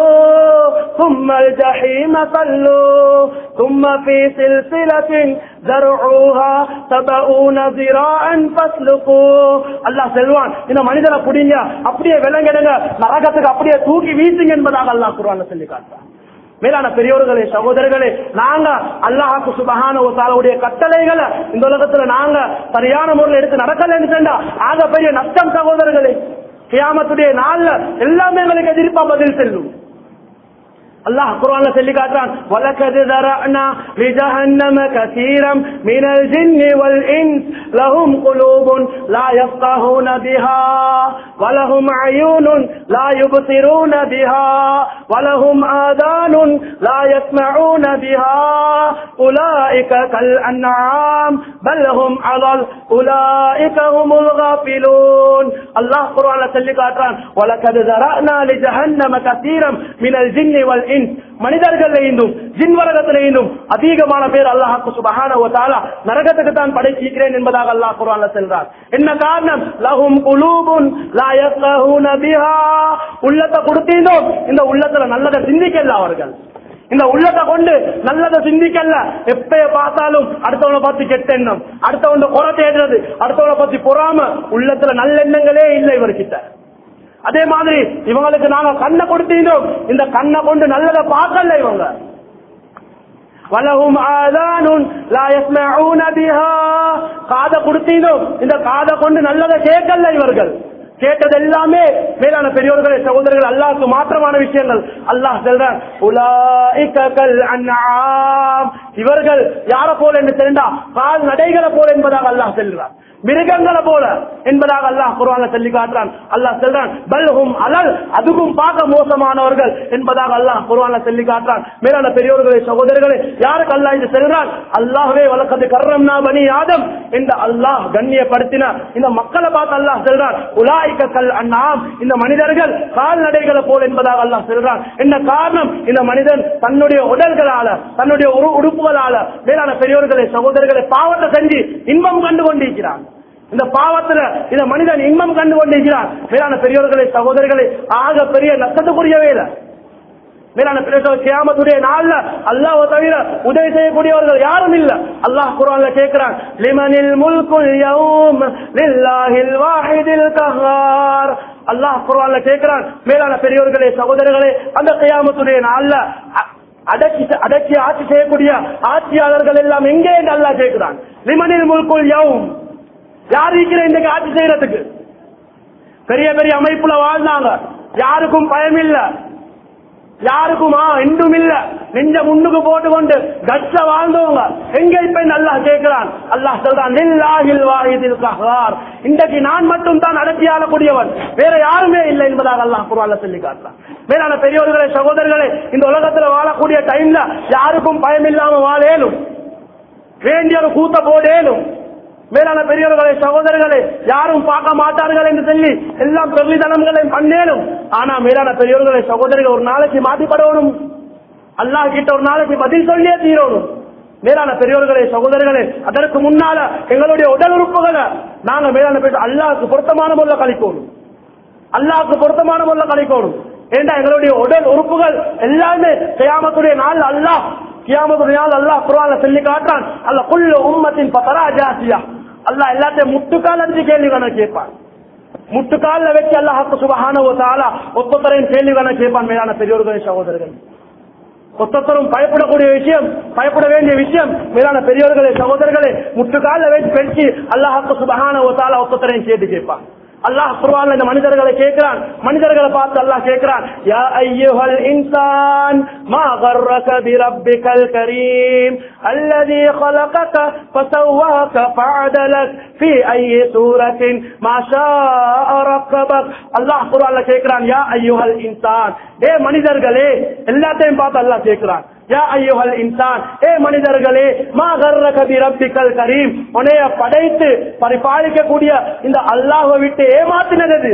தும்மல் ஜஹீம சல்லோ தும்ம في سلسلة ذرعوها سبعون ذراعا فاسلكوه அல்லாஹ் செல்வான் இந்த மனிதனை புடிங்க அப்படியே விலங்கிடுங்க நரகத்துக்கு அப்படியே தூக்கி வீசுங்க என்பதாக அல்லாஹ் குர்ஆன்ல சொல்லி காட்டுறான் மேலான பெரியோர்களே சகோதரர்களே நாங்க அல்லாஹாக்கு சுபஹான ஒரு தாலுடைய கட்டளைகளை இந்த உலகத்துல நாங்க சரியான முறையில் எடுத்து நடக்கலன்னு சொன்னா ஆக பெரிய நஷ்டம் சகோதரர்களே கியாமத்துடைய நாள்ல எல்லாமே எங்களுக்கு எதிர்ப்பா பதில் செல்லும் அல்லாஹ் குர்ஆன்ல சொல்லி காட்டுறான் வலக்கது ذرأنا لجهنم كثيرا من الجن والإنس لهم قلوب لا يفقهون بها ولهم عيون لا يبصرون بها ولهم آذان لا يسمعون بها أولئك كالأنعام بل هم أضل أولئك هم الغافلون الله قرآن சொல்லி காட்டுறான் وَلَقَدْ ذَرَأْنَا لِجَهَنَّمَ كَثِيرًا مِنَ الْجِنِّ وَالْإِنسِ மனிதர்கள் இருந்தும் ஜின் வர்க்கத்தில் இருந்தும் அதிகமான பேர் அல்லாஹ்க்கு சுபஹான வ தஆலா நரகத்துக்கு தான் படைச்சிருக்கிறேன் என்பதாக அல்லாஹ் குர்ஆன்ல சொல்றார் என்ன காரணம் லஹும் குலூபுன் லா யஃகஹூன பிஹா உள்ளத்தை கொடுத்தீந்தோம் இந்த உள்ளத்துல நல்லதை சிந்திக்கல அவர்கள் இந்த உள்ளத்தை கொண்டு நல்லதை சிந்திக்கல எப்பய பார்த்தாலும் அடுத்தவனை பத்தி கெட்ட எண்ணம் அடுத்தவன் குறை தேடுறது அடுத்தவனை பத்தி பொறாம உள்ளத்துல நல்லெண்ணங்களே இல்லை இவர்கிட்ட அதே மாதிரி இவங்களுக்கு நாங்க கண்ணை கொடுத்தீங்க இந்த கண்ணை கொண்டு நல்லதை பார்க்கல இவங்க வலகும் ஆதானுன் லா யஸ்மஊன பிஹா காதை கொடுத்தீங்க இந்த காதை கொண்டு நல்லதை கேட்கல இவர்கள் கேட்டது எல்லாமே மேலான பெரியோர்களே சகோதரர்கள் அல்லாஹ்க்கு மாற்றமான விஷயங்கள் அல்லாஹ் சொல்றான் உலாயிக கல் அன்ஆம் இவர்கள் யார போல என்று தெரிந்தா கால் நடைகளை போல என்பதாக அல்லாஹ் சொல்றான் மிருகங்களை போல என்பதாக அல்லாஹ் குர்ஆன்ல சொல்லி காட்டுறான் அல்லாஹ் சொல்றான் பல்ஹும் அலல் அதுக்கும் பார்க்க மோசமானவர்கள் என்பதாக அல்லாஹ் குர்ஆன்ல சொல்லி காட்டுறான் மேலான பெரியோர்களே சகோதரர்களே யாருக்கு அல்லாஹ் இது சொல்றான் அல்லாஹ்வே வழக்கது கர்ரம்னா பனி ஆதம் இந்த அல்லாஹ் கண்ணியப்படுத்தின இந்த மக்களை பார்த்து அல்லாஹ் சொல்றான் உலாய்க்க கல் அண்ணாம் இந்த மனிதர்கள் கால்நடைகளை போல் என்பதாக அல்லாஹ் சொல்றான் என்ன காரணம் இந்த மனிதன் தன்னுடைய உடல்களால தன்னுடைய உரு- உறுப்புகளால மேலான பெரியோர்களே சகோதரர்களை பாவத்தை செஞ்சு இன்பம் கண்டு கொண்டிருக்கிறான் இந்த பாவத்துல இந்த மனிதன் இன்பம் கண்டு கொண்டிருக்கிறான் மேலான பெரியோர்களே சகோதரர்களே ஆக பெரிய நஷ்டத்துக்குரிய வேலை மேலான பெரியவர்கள் கியாமத்துடைய நாள்ல அல்லாஹ் தவிர உதவி செய்யக்கூடியவர்கள் யாரும் இல்ல அல்லாஹ் குர்ஆன்ல கேக்குறான் லிமனில் முல்குல் யௌம் லில்லாஹில் வாஹிதில் கஹார் அல்லாஹ் குர்ஆன்ல கேக்குறான் மேலான பெரியவர்களே சகோதரர்களே அந்த கியாமத்துடைய நாள்ல அ- அடக்கி அடக்கி ஆட்சி செய்யக்கூடிய ஆட்சியாளர்கள் எல்லாம் எங்கே என்று அல்லாஹ் கேட்கிறான் லிமனில் முல்குல் யௌம் யார் இருக்கிற இன்றைக்கு ஆட்சி செய்யறதுக்கு பெரிய பெரிய அமைப்புல வாழ்ந்தாங்க யாருக்கும் பயம் இல்ல யாருக்குமா இன்றும் இல்ல நெஞ்ச முன்னுக்கு போட்டு கொண்டு கட்ச வாழ்ந்தவங்க எங்க இப்ப நல்லா கேட்கிறான் அல்லாஹ் சொல்றான் லில்லாஹில் வாஹிதில் கஹார் இன்றைக்கு நான் மட்டும் தான் அடக்கி ஆளக்கூடியவன் வேற யாருமே இல்லை என்பதாக அல்லாஹ் குர்ஆன்ல சொல்லி காட்டுறான் மேலான பெரியவர்களே சகோதரர்களே இந்த உலகத்துல வாழக்கூடிய டைம்ல யாருக்கும் பயம் இல்லாம வாழேனும் வேண்டிய ஒரு கூத்த போடேனும் மேலான பெரியவர்களே சகோதரர்களே யாரும் பார்க்க மாட்டார்கள் என்று சொல்லி எல்லாம் பிரதிதனங்களை பண்ணேனும் ஆனா மேலான பெரியவர்களே சகோதரர்கள் ஒரு நாளைக்கு மாட்டிப்படணும் அல்லாஹ் கிட்ட ஒரு நாளைக்கு பதில் சொல்லியே தீரணும் மேலான பெரியவர்களே சகோதரர்களே அதற்கு முன்னால எங்களுடைய உடல் உறுப்புகளை நாங்க மேலான பேர் அல்லாஹ்க்கு பொருத்தமான முறையில கழிக்கணும் அல்லாஹ்க்கு பொருத்தமான முறையில கழிக்கணும் ஏண்டா எங்களுடைய உடல் உறுப்புகள் எல்லாமே கியாமத்துடைய நாள் அல்லாஹ் கியாமத்துடைய நாள் அல்லாஹ் குர்ஆன்ல சொல்லி காட்டுறான் அல்ல குல்லு உம்மத்தின் பத்தரா ஜாசியா அல்லாஹ் எல்லாத்தையும் முட்டுக்கால் அடிச்சு கேள்வி கணக்கு கேட்பான் முட்டுக்கால வச்சு அல்லாஹ் சுபஹான ஒரு தாலா ஒத்தத்தரையும் கேள்வி கணக்கு கேட்பான் மேலான பெரியோர்களே சகோதரர்கள் ஒத்தத்தரும் பயப்படக்கூடிய விஷயம் பயப்பட வேண்டிய விஷயம் மேலான பெரியோர்களே சகோதரர்களே முட்டுக்கால வச்சு பெருச்சு அல்லாஹாக்கு சுபஹான ஒரு தாலா ஒத்தத்தரையும் கேட்டு கேட்பான் அல்லாஹ் குர்ஆன்ல இந்த மனிதர்களை கேட்கிறான் மனிதர்களை பார்த்து அல்லாஹ் கேட்கிறான் யா அய்யுஹல் இன்சான் மா கர்ரக பிரப்பிகல் கரீம் الذي خلقك فسواك فعدلك في اي سورة ما شاء ركبك அல்லாஹ் குர்ஆன்ல கேட்கிறான் யா அய்யுஹல் இன்சான் ஏ மனிதர்களே எல்லாத்தையும் பார்த்து அல்லாஹ் கேட்கிறான் யா ஐயோஹல் இன்சான் ஏ மனிதர்களே மா கர்ரக பிரப்பிகல் கரீம் உன்னைய படைத்து பரிபாலிக்கக்கூடிய இந்த அல்லாஹ்வை விட்டு ஏமாத்தினது எது?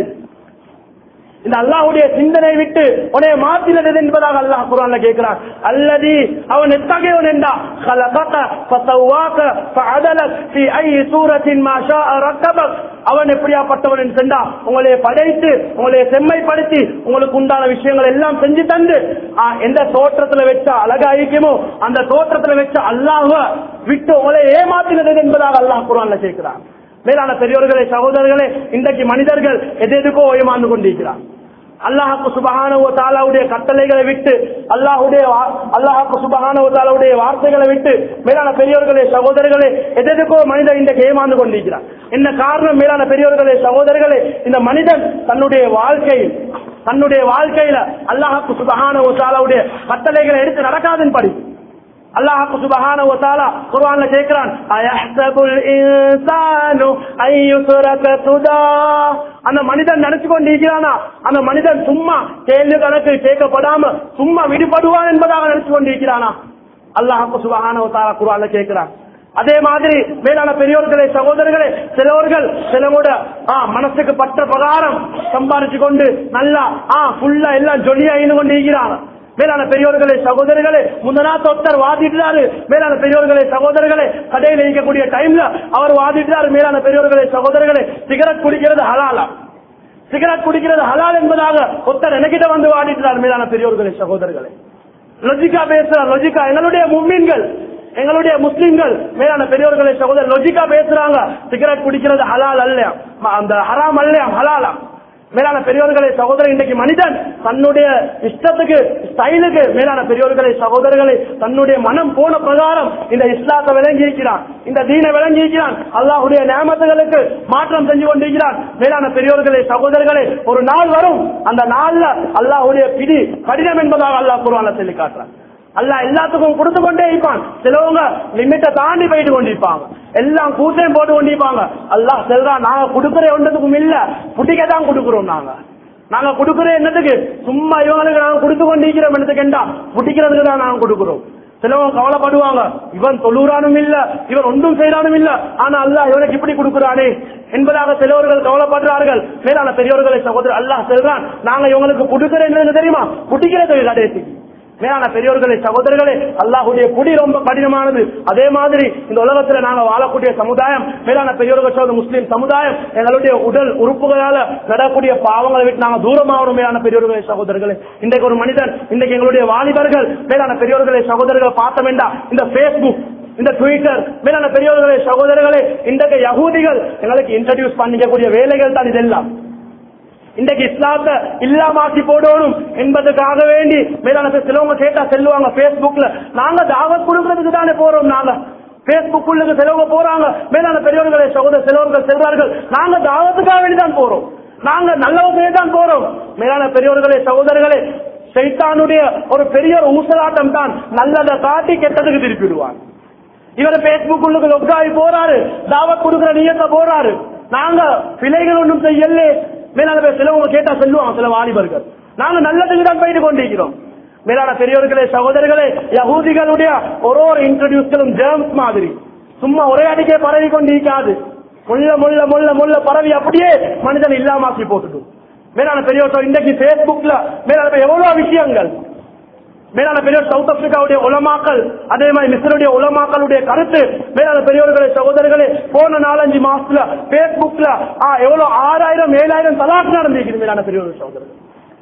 இந்த அல்லாஹ்வுடைய சிந்தனை விட்டு உன்னைய மாத்தினது எது என்பதாக அல்லாஹ் குர்ஆன்ல கேட்கிறான் அல்லதி அவன் எத்தகையவன் என்றா خلقك فسواك فعدلك في اي سوره ما شاء ركبك அவன் எப்படியாப்பட்டவன் என்று சென்றா உங்களை படைத்து உங்களை செம்மைப்படுத்தி உங்களுக்கு உண்டான விஷயங்கள் எல்லாம் செஞ்சு தந்து ஆ, எந்த தோற்றத்துல வச்ச அழகா இருக்குமோ அந்த தோற்றத்துல வச்ச அல்லாஹ்வ விட்டு உங்களை ஏமாத்தினது என்பதாக அல்லாஹ் குர்ஆன்ல கேட்கிறான் மேலான பெரியோர்களே சகோதரர்களே இன்றைக்கு மனிதர்கள் எது எதுக்கோ ஏமாந்து கொண்டிருக்கிறார் அல்லாஹாக்கு சுபகான தாலாவுடைய கட்டளைகளை விட்டு அல்லாஹுடைய வா- அல்லாஹாக்கு சுபகான தாலாவுடைய வார்த்தைகளை விட்டு மேலான பெரியோர்களே சகோதரர்களே எது எதுக்கோ மனிதன் இன்றைக்கு ஏமாந்து கொண்டிருக்கிறார் என்ன காரணம் மேலான பெரியோர்களே சகோதரர்களே இந்த மனிதன் தன்னுடைய வாழ்க்கையில் தன்னுடைய வாழ்க்கையில அல்லாஹாக்கு சுபகான தாலாவுடைய கட்டளைகளை எடுத்து நடக்காதன் படி அல்லாஹ் சுபஹானஹு வ தஆலா குர்ஆன்ல கேக்குறான் அயஹ்சபுல் இன்சானு அய்யுத்ரக சுதா அந்த மனிதன் நினைச்சு கொண்டிருக்கிறானா அந்த மனிதன் சும்மா கேள்வி கணக்கு கேட்கப்படாம சும்மா விடுபடுவான் என்பதாக நினைச்சு கொண்டிருக்கிறானா அல்லாஹ் சுபஹானஹு வ தஆலா குர்ஆன்ல கேக்குறான் அதே மாதிரி மேலான பெரியோர்களே சகோதரர்களே சிலவர்கள் சிலவோட ஆ, மனசுக்கு பற்ற பிரகாரம் சம்பாதிச்சு கொண்டு நல்லா ஆ ஃபுல்லா எல்லாம் ஜொலியா இருந்து கொண்டு இருக்கிறாங்க மேலான பெரியோர்களே சகோதரர்களே முந்தனா தொத்தர் வாதிட்டாரு மேலான பெரியோர்களே சகோதரர்களே கடையில் இருக்கக்கூடிய டைம்ல அவர் வாதிட்டாரு மேலான பெரியோர்களே சகோதரர்களே சிகரெட் குடிக்கிறது ஹலாலா சிகரெட் குடிக்கிறது ஹலால் என்பதாக ஒருத்தர் எனக்கிட்ட வந்து வாடிட்டார் மேலான பெரியோர்களே சகோதரர்களே லொஜிக்கா பேசுறார் லொஜிக்கா எங்களுடைய மும்மீன்கள் எங்களுடைய முஸ்லிம்கள் மேலான பெரியவர்களை சகோதரர் லொஜிக்கா பேசுறாங்க சிகரெட் குடிக்கிறது ஹலால் அல்ல ம- அந்த ஹராம் அல்ல ஹலாலா மேலான பெரியவர்களை சகோதரர் இன்றைக்கு மனிதன் தன்னுடைய இஷ்டத்துக்கு ஸ்டைலுக்கு மேலான பெரியவர்களை சகோதரர்களை தன்னுடைய மனம் போன பிரகாரம் இந்த இஸ்லாத்தை விளங்கி இருக்கிறான் இந்த தீனை விளங்கி இருக்கிறான் அல்லாஹுடைய நியமத்துகளுக்கு மாற்றம் செஞ்சு கொண்டிருக்கிறான் மேலான பெரியவர்களே சகோதரர்களே ஒரு நாள் வரும் அந்த நாள்ல அல்லாஹுடைய பிடி கடினம் என்பதாக அல்லாஹ் குர்ஆன்ல சொல்லி காட்டுறான் அல்லாஹ் எல்லாத்துக்கும் கொடுத்து கொண்டே இருப்பான் சிலவங்க லிமிட்டை தாண்டி போயிட்டு கொண்டிருப்பாங்க எல்லாம் கூட்டையும் போட்டு கொண்டிருப்பாங்க அல்லாஹ் செல்றான் நாங்க கொடுக்கிற ஒன்றதுக்கும் இல்ல புட்டிக்க தான் கொடுக்கிறோம் நாங்க நாங்க கொடுக்கிற என்னத்துக்கு சும்மா இவங்களுக்கு நாங்க கொடுத்து கொண்டிருக்கிறோம் என்னத்துக்குண்டா புட்டிக்கிறதுக்கு தான் நாங்க கொடுக்கிறோம் சிலவங்க கவலைப்படுவாங்க இவன் தொழுறானும் இல்ல இவன் ஒன்றும் செய்யறானும் இல்ல ஆனா அல்லாஹ் இவனுக்கு இப்படி கொடுக்கிறானே என்பதாக சிலவர்கள் கவலைப்படுறார்கள் மேலான பெரியவர்களை சகோதரர் அல்லாஹ் செல்றான் நாங்க இவங்களுக்கு கொடுக்கிறேன் தெரியுமா புட்டிக்கிறதுக்கு கடைசிக்கு மேலான பெரியோர்களே சகோதரர்களே அல்லாஹுடைய குடி ரொம்ப கடினமானது அதே மாதிரி இந்த உலகத்துல நாங்க வாழக்கூடிய சமுதாயம் மேலான பெரியோர்கள் சகோதர முஸ்லீம் சமுதாயம் எங்களுடைய உடல் உறுப்புகளால நடக்கூடிய பாவங்களை விட்டு நாங்க தூரமாகணும் மேலான பெரியோர்களே சகோதரர்களே இன்றைக்கு ஒரு மனிதன் இன்றைக்கு எங்களுடைய வாலிபர்கள் மேலான பெரியோர்களே சகோதரர்கள் பார்த்த வேண்டாம் இந்த பேஸ்புக் இந்த ட்விட்டர் மேலான பெரியோர்களே சகோதரர்களே இன்றைக்கு யகூதிகள் எங்களுக்கு இன்ட்ரடியூஸ் பண்ணிக்கக்கூடிய வேலைகள் தான் இதெல்லாம் இன்றைக்கு இஸ்லாத்தை இல்லாமாக்கி போடணும் என்பதற்காக வேண்டி மேலான பேர் சிலவங்க கேட்டா செல்லுவாங்க பேஸ்புக்ல நாங்க தாவத் கொடுக்கறதுக்கு தானே போறோம் நாங்க பேஸ்புக் உள்ளுக்கு சிலவங்க போறாங்க மேலான பெரியவர்களே சகோதர சிலவர்கள் செல்வார்கள் நாங்க தாவத்துக்காக வேண்டி தான் போறோம் நாங்க நல்லவர்களே தான் போறோம் மேலான பெரியவர்களே சகோதரர்களே சைத்தானுடைய ஒரு பெரிய ஒரு ஊசலாட்டம் தான் நல்லதை காட்டி கெட்டதுக்கு திருப்பிடுவான் இவர் பேஸ்புக் உள்ளுக்கு லொக்காகி போறாரு தாவத் கொடுக்கிற நீயத்தை போறாரு நாங்க பிழைகள் ஒன்றும் செய்யல மேலான பேர் சிலவங்க கேட்டா சொல்லுவாங்க சில வாலிபர்கள் நாங்க நல்லதுக்கு தான் போயிட்டு கொண்டிருக்கிறோம் மேலான பெரியவர்களே சகோதரர்களே யகூதிகளுடைய ஒரு ஒரு இன்ட்ரடியூஸ்களும் ஜேர்ம்ஸ் மாதிரி சும்மா ஒரே அடிக்கே பரவி கொண்டிருக்காது முள்ள முள்ள முள்ள முள்ள பரவி அப்படியே மனிதன் இல்லாமாக்கி போட்டுடும் மேலான பெரியவர் இன்றைக்கு பேஸ்புக்ல மேலான பேர் எவ்வளவு விஷயங்கள் மேலான பெரியவர் சவுத் ஆப்பிரிக்காவுடைய உலமாக்கள் அதே மாதிரி மிஸ்ருடைய உலமாக்களுடைய கருத்து மேலான பெரியவர்களே சகோதரர்களே போன நாலஞ்சு மாசத்துல பேஸ்புக்ல ஆ, எவ்வளவு ஆறாயிரம் ஏழாயிரம் தலாக்கு நடந்திருக்குது மேலான பெரியவர்கள் சகோதரர்கள்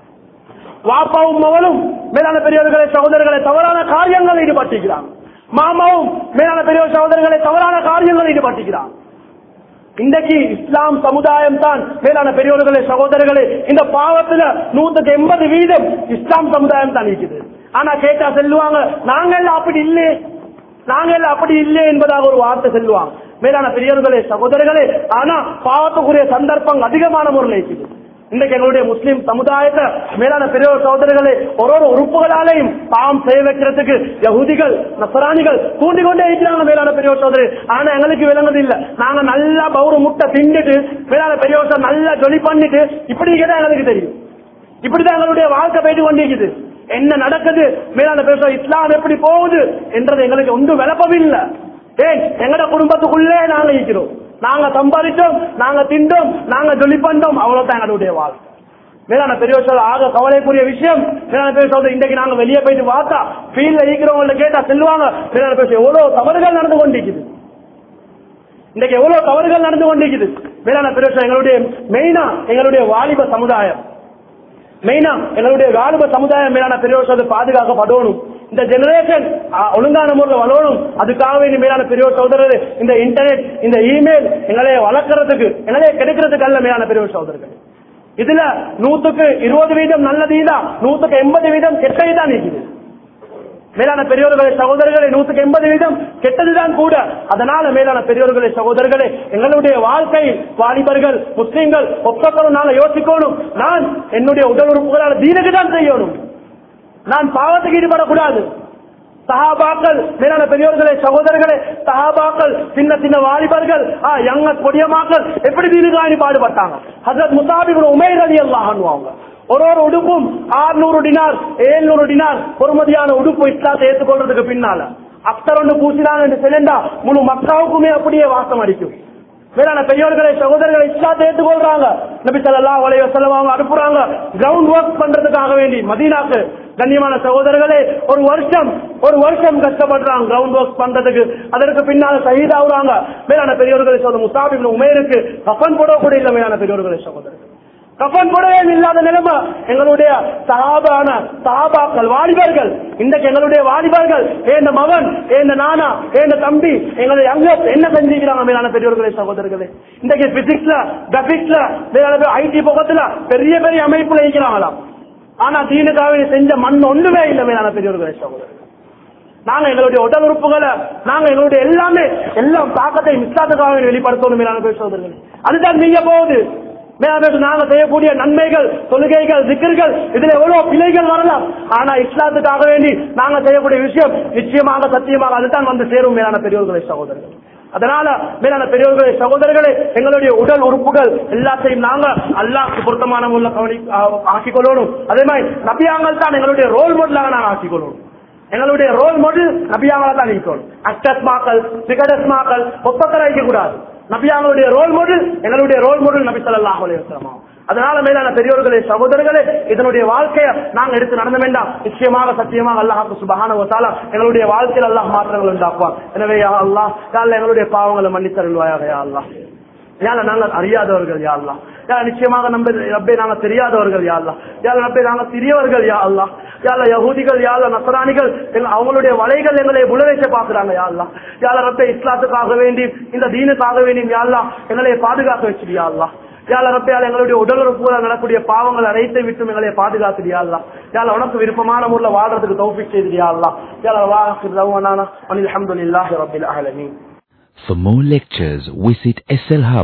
வாப்பாவும் மவளும் மேலான பெரியவர்களே சகோதரர்களை தவறான காரியங்கள் ஈடுபட்டிருக்கிறான் மாமாவும் மேலான பெரியவர் சகோதரர்களை தவறான காரியங்கள் ஈடுபட்டிருக்கிறான் இன்றைக்கு இஸ்லாம் சமுதாயம் தான் மேலான பெரியவர்களே சகோதரர்களே இந்த பாவத்துல நூத்துக்கு எண்பது வீதம் இஸ்லாம் சமுதாயம் தான் இருக்குது ஆனா கேட்டா சொல்லுவாங்க நாங்கள் அப்படி இல்லையே நாங்கள் அப்படி இல்லை என்பதாக ஒரு வார்த்தை சொல்லுவாங்க மேலான பெரியவர்களே சகோதரர்களே ஆனா பாவத்துக்குரிய சந்தர்ப்பம் அதிகமான முறையில் இருக்குது இன்னைக்கு எங்களுடைய முஸ்லிம் சமுதாயத்தை மேலான பெரியவர் சகோதரர்களே ஒரு ஒரு உறுப்புகளாலையும் பாவம் செய்ய வைக்கிறதுக்கு யகுதிகள் நசராணிகள் தூண்டிக் கொண்டே இருக்கிறாங்க மேலான பெரியவர் சகோதரி ஆனா எங்களுக்கு விளங்குது இல்ல நாங்க நல்லா பவுரு முட்டை தின்னுட்டு மேலான பெரியவர் நல்லா ஜொலி பண்ணிட்டு இப்படி தான் எங்களுக்கு தெரியும் இப்படிதான் எங்களுடைய வாழ்க்கை போயிட்டு கொண்டிருக்குது என்ன நடக்குது மேலான பேச இஸ்லாம் எப்படி போகுது என்றது எங்களுக்கு ஒன்றும் விளப்பமில்லை ஏன் எங்கட குடும்பத்துக்குள்ளே நாங்க இருக்கிறோம் நாங்க சம்பாதிச்சோம் நாங்க திண்டோம் நாங்க ஜொலி பண்ணோம் அவ்வளவுதான் எங்களுடைய வாழ்க்கை மேலான பெரியவர் ஆக கவலைக்குரிய விஷயம் மேலான பேர் சொல்றது இன்றைக்கு நாங்க வெளியே போயிட்டு பார்த்தா ஃபீல்ட்ல இருக்கிறவங்கள்ட்ட கேட்டா சொல்லுவாங்க மேலான பேச எவ்வளவு தவறுகள் நடந்து கொண்டிருக்குது இன்றைக்கு எவ்வளவு தவறுகள் நடந்து கொண்டிருக்குது மேலான பெரியவர் எங்களுடைய மெயினா எங்களுடைய வாலிப சமுதாயம் மெயினா எங்களுடைய வாலிப சமுதாயம் மேலான பெரியவர் பாதுகாக்கப்படணும் இந்த ஜெனரேஷன் ஒழுங்கான முறையில் வளரணும் அதுக்காக வேண்டி மேலான பெரியவர் சகோதரர் இந்த இன்டர்நெட் இந்த இமெயில் எங்களை வளர்க்கறதுக்கு எங்களை கிடைக்கிறதுக்கு அல்ல மேலான பெரியவர் சகோதரர்கள் இதுல நூத்துக்கு இருபது வீதம் நல்லது தான் நூத்துக்கு எண்பது வீதம் கெட்டது தான் இருக்குது மேலான பெரியோர்களே சகோதரர்களே நூத்துக்கு எண்பது வீதம் கெட்டதுதான் கூட அதனால மேலான பெரியோர்களே சகோதரர்களே எங்களுடைய வாழ்க்கை வாலிபர்கள் முஸ்லிம்கள் ஒப்பக்கணும் நாங்க யோசிக்கணும் நான் என்னுடைய உடல் உறுப்புகளால் தீனுக்கு தான் செய்யணும் நான் பாவத்துக்கு ஈடுபடக்கூடாது சஹாபாக்கள் மேலான பெரியோர்களே சகோதரர்களே சஹாபாக்கள் சின்ன சின்ன வாலிபர்கள் யங்க கொடியமாக்கள் எப்படி தீனுக்காணி பாடுபட்டாங்க ஹசரத் முசாபிபுல் உமேர் அலி அல்லாஹாங்க ஒரு ஒரு உடுப்பும் ஆறுநூறு டினார் ஏழ்நூறு டினார் பொறுமதியான உடுப்பு இஸ்லாத்தை ஏற்றுக்கொள்றதுக்கு பின்னால அக்தர் ஒன்று பூசினாங்க என்று செல்லண்டா முழு மக்காவுக்குமே அப்படியே வாசம் அடிக்கும் மேலான பெரியவர்களை சகோதரர்களை இஸ்லாத்தை ஏற்றுக்கொள்றாங்க நபி சல்லா வலைய செல்லம் அவங்க அனுப்புறாங்க கிரவுண்ட் ஒர்க் பண்றதுக்காக வேண்டி மதீனாக்கு கண்ணியமான சகோதரர்களே ஒரு வருஷம் ஒரு வருஷம் கஷ்டப்படுறாங்க கிரவுண்ட் ஒர்க் பண்றதுக்கு அதற்கு பின்னால சகிதாவுறாங்க மேலான பெரியவர்களை சொல்ல முசாபிபின் உமேருக்கு கப்பன் போடக்கூடிய இல்லை மேலான பெரியவர்களை சகோதரர்கள் கப்பன் போடவே இல்லாத நிலைமை எங்களுடைய சகாபான சகாபாக்கள் வாலிபர்கள் இன்றைக்கு எங்களுடைய வாலிபர்கள் ஏந்த மகன் ஏந்த நானா ஏந்த தம்பி எங்களுடைய அங்க என்ன செஞ்சுக்கிறாங்க மேலான பெரியவர்களே சகோதரர்களே இன்றைக்கு பிசிக்ஸ்ல கிராபிக்ஸ்ல மேலான ஐடி பக்கத்துல பெரிய பெரிய அமைப்புல இருக்கிறாங்களாம் ஆனா தீனுக்காக செஞ்ச மண் ஒண்ணுமே இல்லை மேலான பெரியவர்களே சகோதரர்கள் நாங்க எங்களுடைய உடல் உறுப்புகளை நாங்க எங்களுடைய எல்லாமே எல்லாம் தாக்கத்தை மிஸ்லாத்துக்காக வெளிப்படுத்தணும் மேலான பேர் சகோதரர்கள் அதுதான் நீங்க போகுது நாங்க செய்யக்கூடிய நன்மைகள் தொழுகைகள் சிக்கர்கள் இதுல எவ்வளவு பிழைகள் வரலாம் ஆனா இஸ்லாத்துக்காக வேண்டி நாங்க செய்யக்கூடிய விஷயம் நிச்சயமாக சத்தியமாக அதுதான் வந்து சேரும் மேலான பெரியவர்களை சகோதரர்கள் அதனால மேலான பெரியவர்களே சகோதரர்களே எங்களுடைய உடல் உறுப்புகள் எல்லாத்தையும் நாங்க அல்லாஹ்க்கு பொருத்தமான உள்ள கவனி ஆக்கிக் கொள்ளணும் அதே மாதிரி நபியாங்கள் தான் எங்களுடைய ரோல் மாடலாக நாங்கள் ஆக்கிக் கொள்ளணும் எங்களுடைய ரோல் மாடல் நபியாங்களை தான் இருக்கணும் அஷ்டஸ்மாக்கள் சிகடஸ்மாக்கள் ஒப்பக்கரை வைக்க கூடாது நபியாங்களுடைய ரோல் மாடல் எங்களுடைய ரோல் மாடல் நபி ஸல்லல்லாஹு அலைஹி வஸல்லம் அதனால மேலான பெரியோர்களே சகோதரர்களே இதனுடைய வாழ்க்கையை நாங்க எடுத்து நடந்த வேண்டாம் நிச்சயமாக சத்தியமாக அல்லாஹ் சுபஹான வத்தாலா எங்களுடைய வாழ்க்கையில் அல்லாஹ் மாற்றங்கள் உண்டாக்குவான் எனவே யா அல்லாஹ் யாழ்ல எங்களுடைய பாவங்களை மன்னித்தருள்வாயாக யா அல்லாஹ் யால நாங்கள் அறியாதவர்கள் யா அல்லாஹ் யா நிச்சயமாக நம்ப ரப்பே நாங்க தெரியாதவர்கள் யா அல்லாஹ் யால ரப்பே நாங்க சிறியவர்கள் யா அல்லாஹ் யால யகூதிகள் யால நசராணிகள் எங்க- அவங்களுடைய வலைகள் எங்களை புலவைக்க பாக்குறாங்க யா அல்லாஹ் யால ரப்பே இஸ்லாத்துக்காக வேண்டி இந்த தீனுக்காக வேண்டி யா அல்லாஹ் எங்களை பாதுகாக்க வச்சிரு யா அல்லாஹ் யால ரப்பையால் எங்களுடைய உடல் உறுப்புகள் நடக்கூடிய பாவங்கள் அனைத்தை விட்டும் எங்களை பாதுகாத்துடியா அல்லா யால உனக்கு விருப்பமான முறையில வாழ்றதுக்கு தௌஃபிக் செய்தியா அல்லா யால வாஹிர் தவானா அனில் அல்ஹம்துலில்லாஹி ரப்பில் ஆலமீன் For more lectures, visit SL Hub.